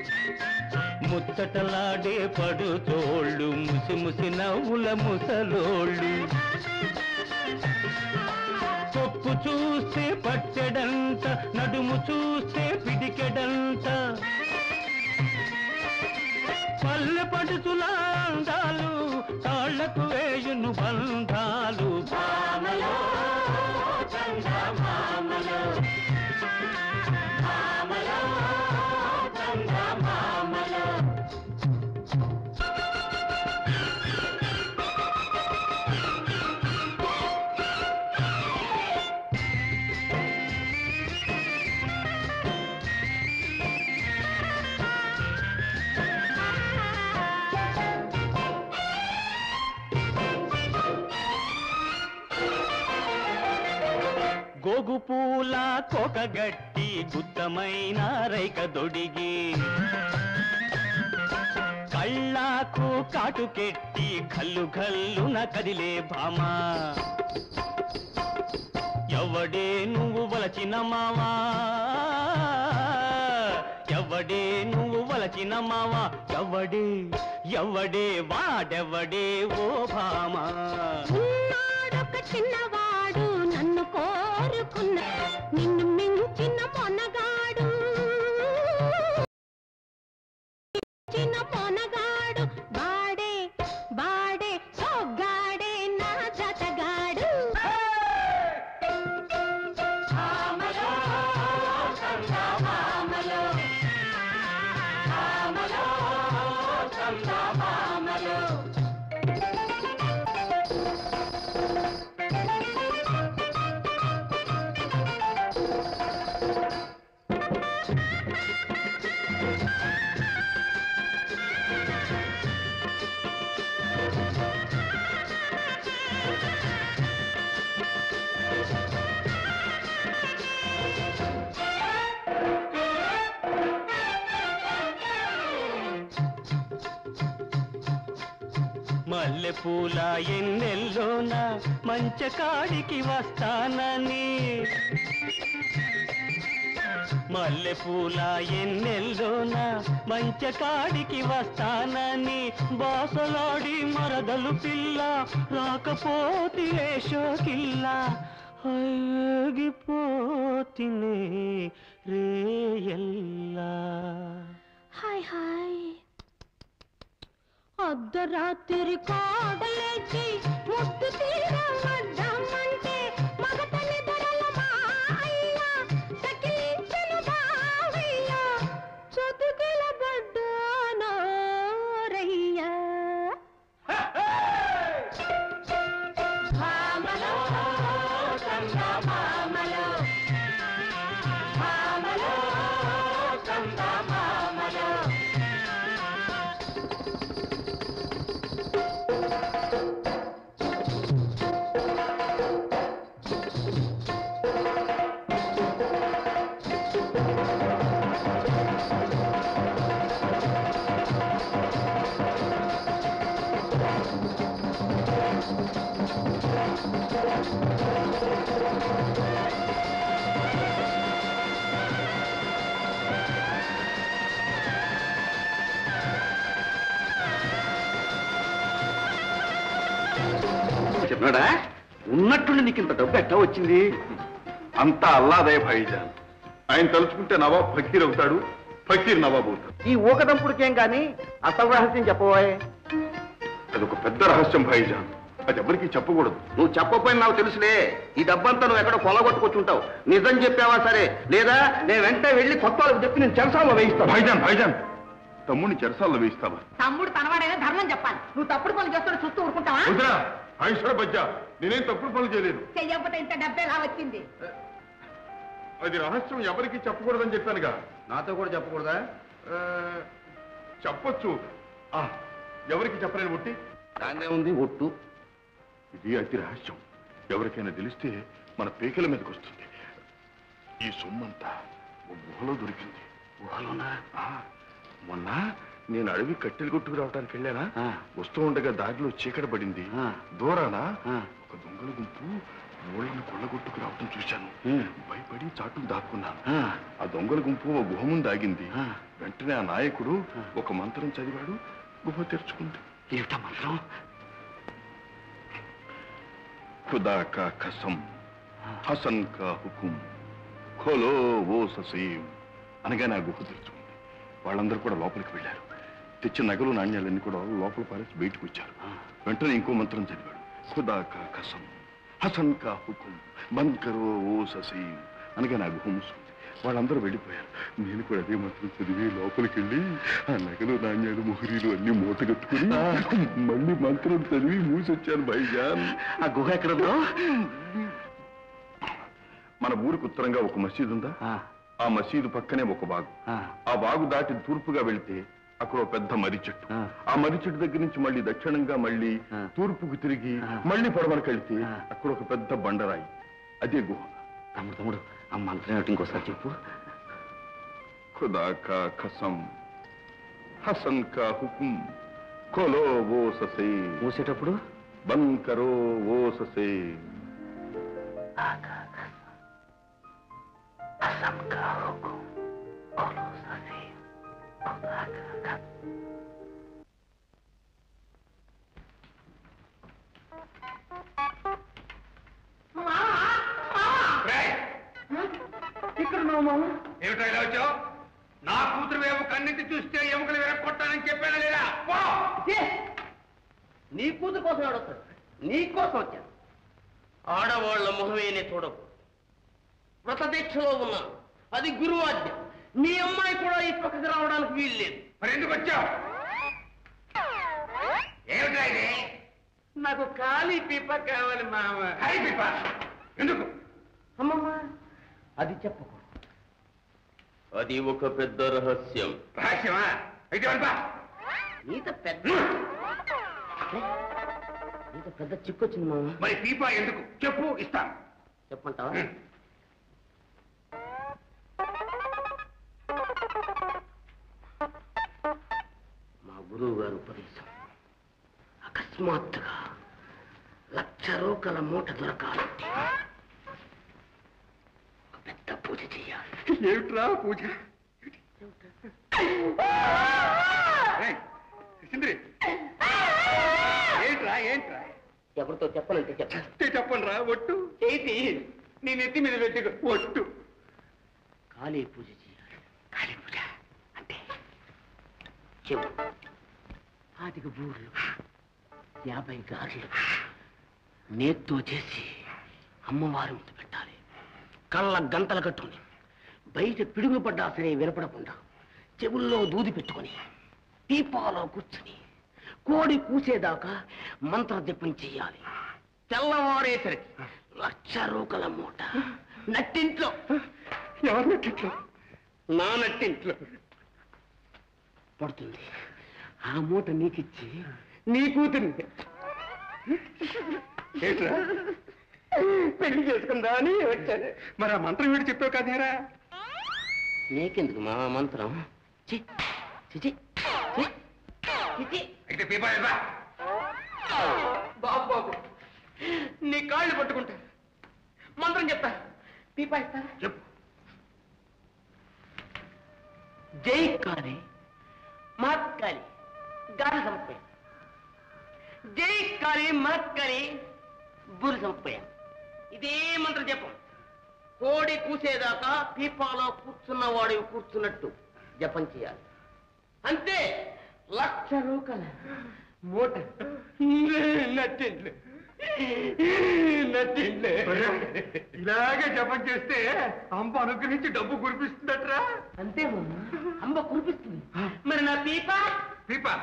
ముచ్చటలాడే పడుతోళ్ళు ముసి ముసి నవ్వుల ముసలోళ్ళు కొప్పు చూస్తే పట్టెడంత నడుము చూస్తే పిడికెడంత పల్లె పడుచుల అందాలు తాళ్లకు వేయును బంధాలు మామలో చందమామలో మామలో చందమామలో గోగు పూల కొకగట్టి గుత్తమైన రైక దొడిగి కళ్ళాకు కాటుకెట్టి కల్లు కల్లున కదిలే భామా ఎవడే నువ్వు వలచిన మావా ఎవడే నువ్వు వలచిన మావా ఎవడే ఎవడే వాడెవడే ఓ భామా ఉన్నాడో చిన్నవాడు నన్ను కోరుకున్న నిన్ను మించిన మొనగాడు చిన్న మొనగాడు బాడే బాడే సోగ్గాడే నా జతగాడు ఆమలో సందమామలో ఆమలో సందమామలో మల్లెపూల ఎన్నెల్లోన మంచకాడికి వస్తానని మల్లెపూల ఎన్నెల్లోన మంచకాడికి వస్తానని బాసలాడి మరదలు పిల్ల రాకపోతే షోకిల్ల ఆగిపోతినే రేయల్లా హాయ్ హాయ్ అర్ధరాత్రి కాడలేచి ముద్దు తీరవద్దామంటే మగతని ధరల మాయ సకిలించను బావయ్య చతుకుల బడ్డానోరయ్యా భామలో చందమామలో భామలో చందమామలో చెప్పినాడా ఉన్నట్టుండి నీకు ఇంత డబ్బు ఎట్లా వచ్చింది అంతా అల్లాదే భాయిజాన్ ఆయన తలుచుకుంటే నవాబ్ ఫకీర్ అవుతాడు ఫకీర్ నవాబ్ అవుతాడు ఈ ఊకదంపుడికేం గాని అసలు రహస్యం చెప్పబోయే అదొక పెద్ద రహస్యం భాయిజాన్ అది ఎవరికి చెప్పకూడదు నువ్వు చెప్పకపోయినా నాకు తెలుసులే ఈ డబ్బంతా నువ్వు ఎక్కడ కొలగొట్టుకొచ్చుంటావు నిజం చెప్పావా సరే లేదా నేను వెంటనే వెళ్ళి కొత్త వాళ్ళకి చెప్పి నేను చెరసాల్లో వేయిస్తాను భాయిజాన్ భాయిజాన్ తమ్ముడిని చెరసాల్లో వేయిస్తావా తమ్ముడు తనవాడైనా ధర్మం చెప్పాలి నువ్వు తప్పుడు పనులు చేస్తాడు చూస్తూ ఊరుకుంటావా వదిరా ఐశ్వర బజ్జా నేనేం తప్పుడు పనులు చేయలేదు చెయ్యకపోతే ఇంత డబ్బే ఎలా వచ్చింది అది రహస్యం ఎవరికి చెప్పకూడదని చెప్పానుగా నాతో కూడా చెప్పకూడదా ఆ, చెప్పొచ్చు ఆ, ఎవరికి చెప్పలేని ఒట్టి దాన్నే ఉంది ఒట్టు ఇది అతి రహస్యం ఎవరికైనా తెలిస్తే మన పేకల మీదకి వస్తుంది ఈ సొమ్మంతా ఓ గుహలో దొరికింది గుహలోనా ఆ, మొన్న నేను అడవి కట్టెలు కొట్టుకు రావడానికి వెళ్ళానా ఆ. వస్తూ ఉండగా దారిలో చీకటి పడింది ఆ. దూరాన ఆ. ఒక దొంగల గుంపు ఊళ్ళని కొల్లగొట్టుకు రావటం చూశాను ఉమ్. భయపడి చాటును దాక్కున్నాను ఆ. ఆ దొంగల గుంపు ఓ గుహ ముందు ఆగింది ఆ. వెంటనే ఆ నాయకుడు ఒక మంత్రం చదివాడు గుహ తెరుచుకుంది ఏమిటా మంత్రం खुदा का कसम హసన్ కా హుకుం ఖోలో ఓ ససీం అనగానే ఆ గుహ తెరుచుకుంది వాళ్ళందరూ కూడా లోపలికి వెళ్ళారు తెచ్చిన నగలు నాణ్యాలన్నీ కూడా లోపల పారేసి బయటకు వచ్చారు వెంటనే ఇంకో మంత్రం చదివాడు ఖుదా కా కసం హసన్ కా హుకుం బంద్ కరో ఓ ససీం అనగానే ఆ గుహ మూసుకుంది వాళ్ళందరూ వెళ్ళిపోయారు నేను కూడా అదే మంత్రం చదివి లోపలికి వెళ్ళి ఆ నగలు నాణ్యాలు ముహురీలు అన్ని మూట కట్టుకుని మళ్ళీ మంత్రం చదివి మూసొచ్చాను బైజాన్ ఆ గుహ ఎక్కడుందో మన ఊరికి ఉత్తరంగా ఒక మసీదు ఉందా ఆ, ఆ మసీదు పక్కనే ఒక బాగు ఆ, ఆ బాగు దాటి తూర్పుగా వెళ్తే అక్కడ ఒక పెద్ద మర్రి చెట్టు ఆ. ఆ మర్రి చెట్టు దగ్గర నుంచి మళ్ళీ దక్షిణంగా మళ్ళీ ఆ. తూర్పుకు తిరిగి ఆ. మళ్ళీ పడమరకు వెళ్తే ఆ. అక్కడ ఒక పెద్ద బండరాయి అదే గుహ తమ్ముడు తమ్ముడు ఆ మంత్రం ఏమిటి ఇంకోసారి చెప్పు ఖుదా కా ఖసం హసన్ కా హుకుం ఖోలో ఓ ససే మూసేటప్పుడు బంద్ కరో ఓ ససే చెప్తున్నావు మామ ఏమిటో ఇలా వచ్చావు నా కూతురు వేపు కన్నెత్తి చూస్తే ఎముకలు విరగొట్టానని చెప్పానా లేదా పో! ఛీ! నీ కూతురు కోసం అడుగుతాడు నీ కోసం వచ్చాను ఆడవాళ్ల మొహమేనే చూడకు వ్రతదీక్షలో ఉన్నాను అది గురువాజ్ఞ మీ అమ్మాయి కూడా ఈ పక్కకి రావడానికి వీలు లేదు మరి ఎందుకు వచ్చావు ఏమిటా ఇది నాకు ఖాళీ పీప కావాలి మామ ఖాళీ పీప? ఎందుకు అమ్మమ్మ అది చెప్పకు అది ఒక పెద్ద రహస్యం రహస్యమా అయితే వెళ్ళిపా. నీత పెద్ద నీత పెద్ద చిక్కొచ్చింది మామ మరి పీపా ఎందుకు చెప్పు ఇస్తాను చెప్పంటావా మా గురువు గారు ఉపదేశం అకస్మాత్తుగా లక్ష రూపాయల మూట దొరకాలంటే ఒక పెద్ద పూజ చేయాలి ఏమిట్రా పూజ ఏయ్, సింద్రి ఏంట్రా ఏంట్రా ఎవరితో చెప్పనంటే చెప్ప చెప్తే చెప్పండి రా ఒట్టు చేతి నీ నెత్తి మీద పెట్టుకో ఒట్టు కాళీ పూజ చేయాలి కాళీ పూజ అంటే చెవు పాతిక బూర్లు యాభై గారెలు నేత్తో చేసి అమ్మవారి ముందు పెట్టాలి కళ్ళ గంతలు కట్టుకుని బయట పిడుగులు పడ్డా సరే వినపడకుండా చెవుల్లో దూది పెట్టుకొని దీపాలో కూర్చుని కోడి కూసేదాకా మంత్ర జపం చెయ్యాలి తెల్లవారేసరికి లక్ష రూకల మూట నట్టింట్లో ఎవరి నట్టింట్లో నా నట్టింట్లో పడుతుంది ఆ మూట నీకిచ్చి నీ కూతుర్ని ఏంట్రా పెళ్లి చేసుకుందా అని వచ్చాను మరి ఆ మంత్రం వీడు చెప్పావు కదేరా నీకెందుకు మా మంత్రం చి చి, చి, చి, చి, చి. అయితే పీపా వెళ్ళిపా. బాబు బాబు నీ కాళ్ళు పట్టుకుంటా మంత్రం చెప్తా పీపా ఇస్తా చెప్పు జై కాళి మహత్కాళి గాలి సంపయ జై కాళి మహత్కాళి బురి సంపయ ఇదే మంత్రం జపం కోడి కూసేదాకా పీపాలో కూర్చున్న వాడు కూర్చున్నట్టు జపం చేయాలి అంతే లక్ష రూకల మూట నట్టిండ్లు నట్టిండ్లే ఇలాగే జపం చేస్తే అంబ అనుగ్రహించి డబ్బు కురిపిస్తుందట్రా అంతే మామ అంబ కురిపిస్తుంది మరి నా పీప పీపా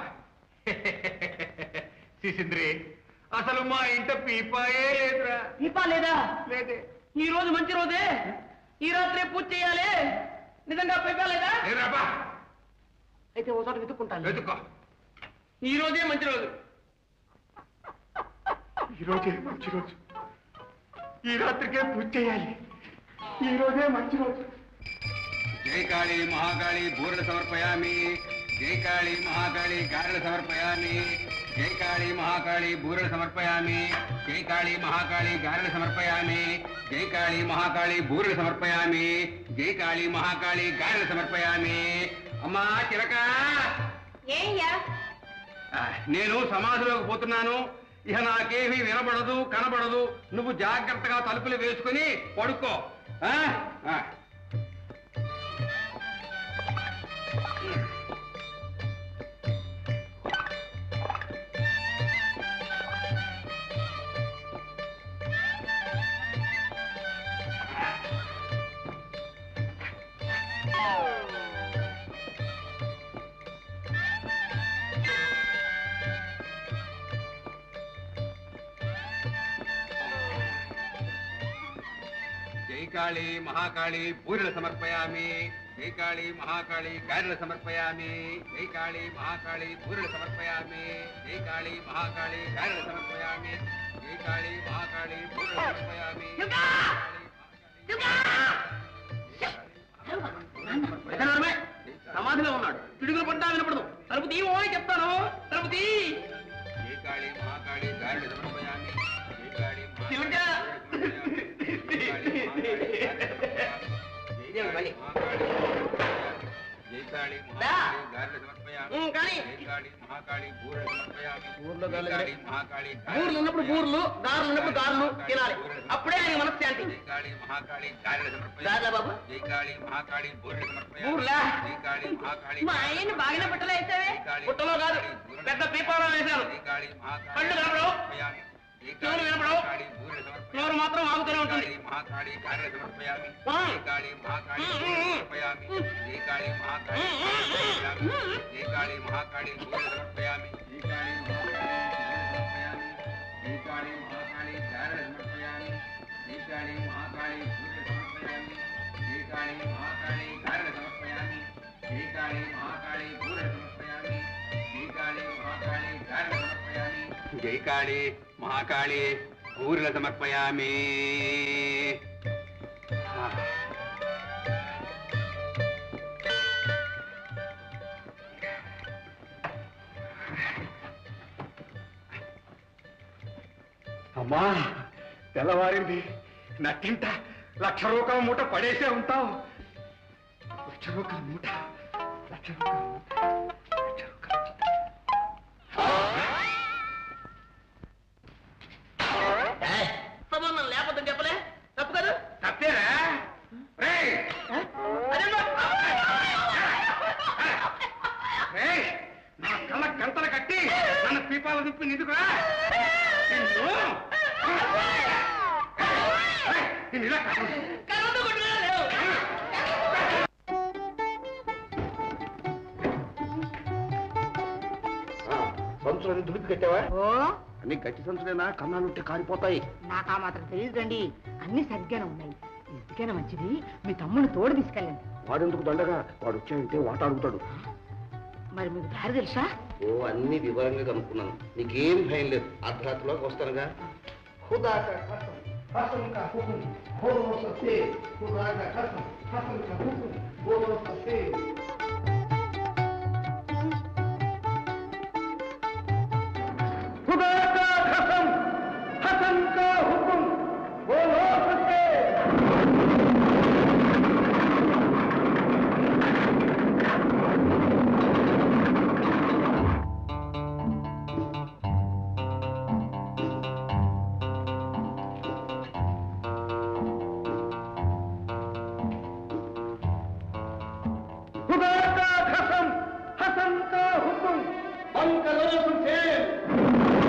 సిసింద్రి అసలు మా ఇంట పీపాయే లేదురా పీప లేదా లేదే ఈ రోజు మంచి రోజే ఈ రాత్రే పూజ చేయాలి నిజంగా పీప లేదా లేదురాబా అయితే ఓ చోట వెతుక్కుంటాను వెతుక్కో ఈ రోజే మంచి రోజు ఈ రోజే మంచి రోజు ఈ రాత్రికే పూజ చేయాలి ఈ రోజే మంచి రోజు జై కాళీ మహాకాళి బూరలు సమర్పయామి జై కాళీ మహాకాళి గారెలు సమర్పయామి జై కాళీ మహాకాళి బూరలు సమర్పయామి జై కాళీ మహాకాళి గారెలు సమర్పయామి జై కాళీ మహాకాళి బూరలు సమర్పయామి జై కాళీ మహాకాళి గారెలు సమర్పయామి అమ్మా చిలక ఏయ్యా ఆ, నేను సమాధిలోకి పోతున్నాను ఇక నాకేమీ వినబడదు కనబడదు నువ్వు జాగ్రత్తగా తలుపులు వేసుకుని పడుకో ఆ? ఆ. జై కాళీ మహాకాళి బూరెలు సమర్పయామి జై కాళీ మహాకాళి గారెలు సమర్పయామి జై కాళీ మహాకాళి బూరెలు సమర్పయామి జై కాళీ మహాకాళి గారెలు సమర్పయామి జై కాళీ మహాకాళి బూరెలు సమర్పయామి ఎక్కడమే? సమాధిలో ఉన్నాడు పిడుగులు పడ్డా వినపడదు తలుపు తీ ఓయ్ చెప్తాను తలుపు తీ జై కాళీ మహాకాళి గారెలు సమర్పయామి జై కాళీ శివుడా. మహాకాళి గారెలు సమర్పయామి. జై కాళీ మహాకాళి దా. ఉమ్, కానీ బూర్లు ఉన్నప్పుడు బూర్లు గారులు ఉన్నప్పుడు గారులు తినాలి అప్పుడే ఆయన మనశ్శాంతి గార్లా బాబు బూర్లా మా ఆయన బాగిన బట్టలు వేసావే బుట్టలో కాదు పెద్ద పీపాలో వేశాను కళ్ళు కనపడవు చెవులు వినపడవు నోరు మాత్రం ఆగుతూనే ఉంటుంది ఆ. ఉమ్, ఉమ్, ఉమ్. జై కాళీ మహాకాళి ఊరిల సమర్పయామి అమ్మా తెల్లవారింది నట్టింట లక్ష రూపాయల మూట పడేసే ఉంటావు లక్ష రూపాయల మూట లక్ష రూపాయల మూట లక్ష రూపాయల సంబంధం లేకపోతే చెప్పలే తప్పు కదా తప్పేరా రేయ్! రేయ్! నా కళ్ళ గంటలు కట్టి నన్ను పీపాల దిప్పి నిందుకురా నిన్ను రేయ్! నిన్ను ఇలా కట్టను. సంచులని దులిపి కట్టావా ఓ అన్ని గట్టి సంచులేనా కన్నాలుంటే కారిపోతాయి నాకు ఆ మాత్రం తెలియదురండి అన్ని సరిగ్గానే ఉన్నాయి ఎందుకైనా మంచిది మీ తమ్ముడు తోడు తీసుకెళ్ళండి వాడెందుకు దండగా వాడు వచ్చాయంటే వాట అడుగుతాడు మరి మీకు దారి తెలుసా ఓ అన్ని వివరంగా కనుక్కున్నాను నీకేం భయం లేదు అర్ధరాత్రిలోకి వస్తానుగా ఖుదా కా కసమ్, కసమ్ కా హుకుమ్, బోలో సత్తే. ఖుదా కా కసమ్, కసమ్ కా హుకుమ్, బోలో సత్తే. ఖుదా కా కసమ్, కసమ్ కా హుకుమ్, బోలో సత్తే. खुदा का कसम हसन का हुक्म बंद करो तुझे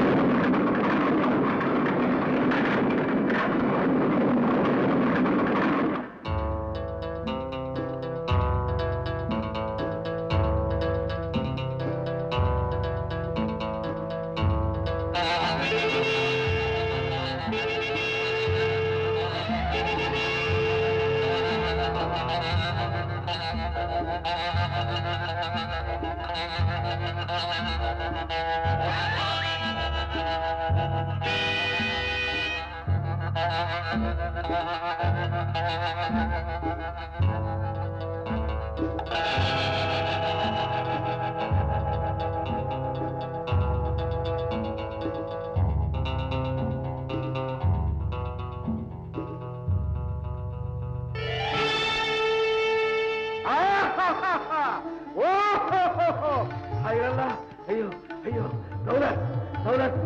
అయ్యల్లా అయ్యో అయ్యో దౌలత్ దౌలత్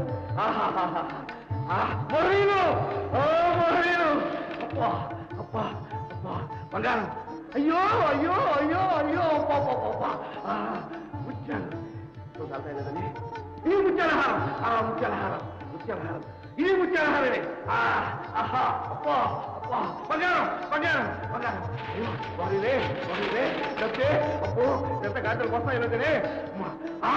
మొరీను ఓ మొరీను అబ్బా అబ్బా అబ్బా బంగారం అయ్యో అయ్యో అయ్యో అయ్యో అబ్బా అబ్బా అబ్బా ఆ, ముత్యాలు చూడాలి లేదని ఈ ముత్యాలహారం ఆ ముత్యాలహారం ముత్యాలహారం ఈ ముత్యాలహారమే ఆ ఆహా అబ్బా అబ్బా బంగారం బంగారం బంగారం అయ్యో మొరీలే మొరీలే చెప్తే అబ్బో ఎంత గంటలు వస్తాయి లేదని ఆ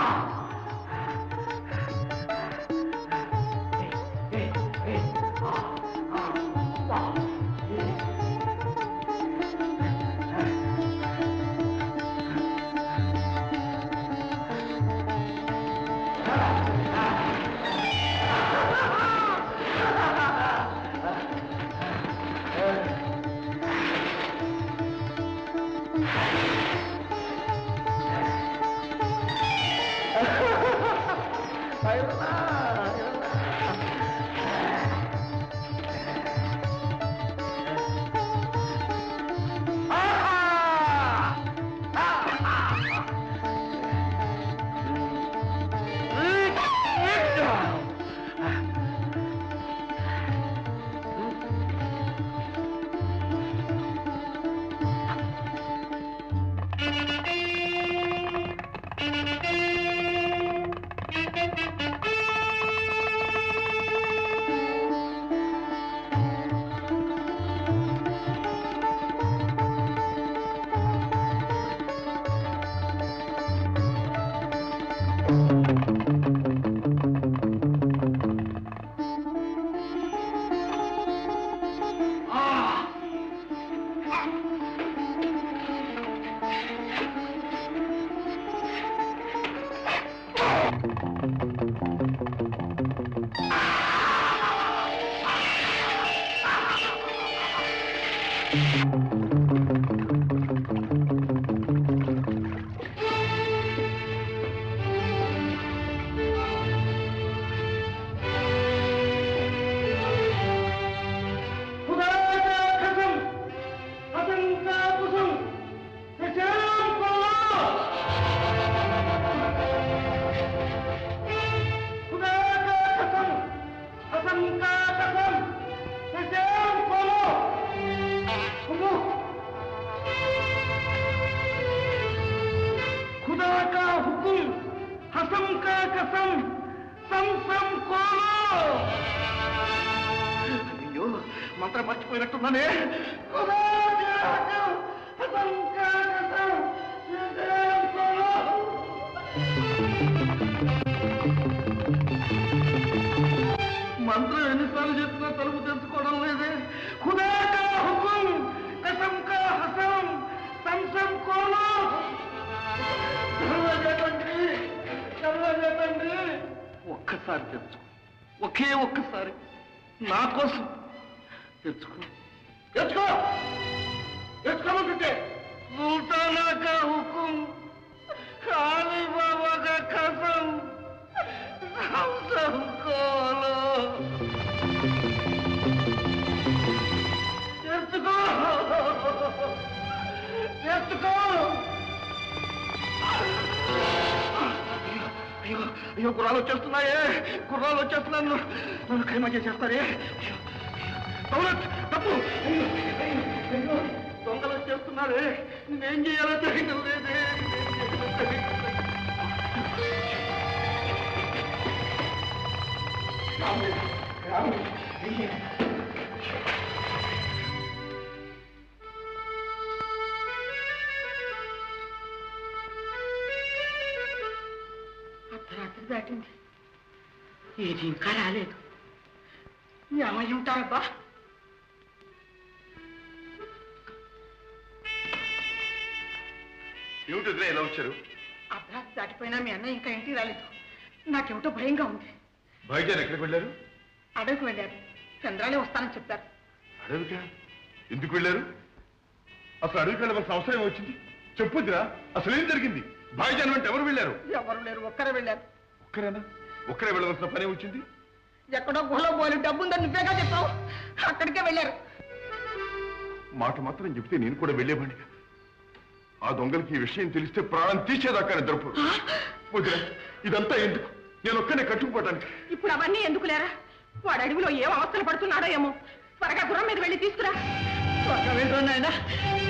కసం కా కసం సం సం కోలో అయ్యో మంత్రం మర్చిపోయినట్టున్నానే ఖుదా కే హకం, కసం కా కసం, సం కోలో. మంత్రం ఎన్నిసార్లు చెప్పినా తలుపు తెచ్చుకోవడం లేదే ఖుదా కా హుకుం కసం కా హసం సంసం కోలో చల్లగేటండి చల్లగేటండి ఒక్కసారి తెచ్చుకో ఒకే ఒక్కసారి నా కోసం తెచ్చుకో తెచ్చుకో తెచ్చుకోమంటుంటే సుల్తానా కా హుకుం కాళీ బాబా కా కసం సంసం కోలో తెచ్చుకో తెచ్చుకో అయ్యో అయ్యో గుర్రాలు వచ్చేస్తున్నాయే గుర్రాలు వచ్చేస్తున్నాను నన్ను ఖైమా చేసేస్తారే అయ్యో, దౌలత్ తప్పు అయ్యో, అయ్యో, అయ్యో, దొంగలు వచ్చేస్తున్నారే నేనేం చేయాలో తెలియడం లేదే నేనేం చేయాలో తెలియడం లేదు. రాముడు, రాముడు, అయ్యో. అర్ధరాత్రి దాటింది ఏది ఇంకా రాలేదు ఏమై ఉంటారబ్బా ఏమిటి వదినా ఇలా వచ్చారు అర్ధరాత్రి దాటిపోయినా మీ అన్న ఇంకా ఇంటికి రాలేదు నాకేమిటో భయంగా ఉంది భాగ్యాన్ని ఎక్కడికి వెళ్ళారు అడవికి వెళ్ళారు చంద్రాలే వస్తానని చెప్పారు అడవికా ఎందుకు వెళ్ళారు అసలు అడవికి వెళ్ళవలసిన అవసరం వచ్చింది చెప్పొద్దురా అసలు ఏం జరిగింది భాగ్యాన్ని వెంట ఎవరు వెళ్ళారు ఎవరు లేరు ఒక్కరే వెళ్ళారు ఒక్కరేనా ఒక్కరే వెళ్ళవలసిన పని వచ్చింది ఎక్కడో గుహలో పోలి డబ్బుందని నువ్వేగా చెప్పావు అక్కడికే వెళ్ళారు మాట మాత్రం చెప్తే నేను కూడా వెళ్ళేవాడిని ఆ దొంగలకి ఈ విషయం తెలిస్తే ప్రాణం తీసేదాకా నిద్రపో వదిలే ఇదంతా ఎందుకు నేను ఒక్కనే కట్టుకుపోవటానికి ఇప్పుడు అవన్నీ ఎందుకు లేరా వాడు అడవిలో ఏం అవస్థలు పడుతున్నాడో ఏమో త్వరగా గుర్రం మీద వెళ్ళి తీసుకురా త్వరగా వెళ్ళు నాయనా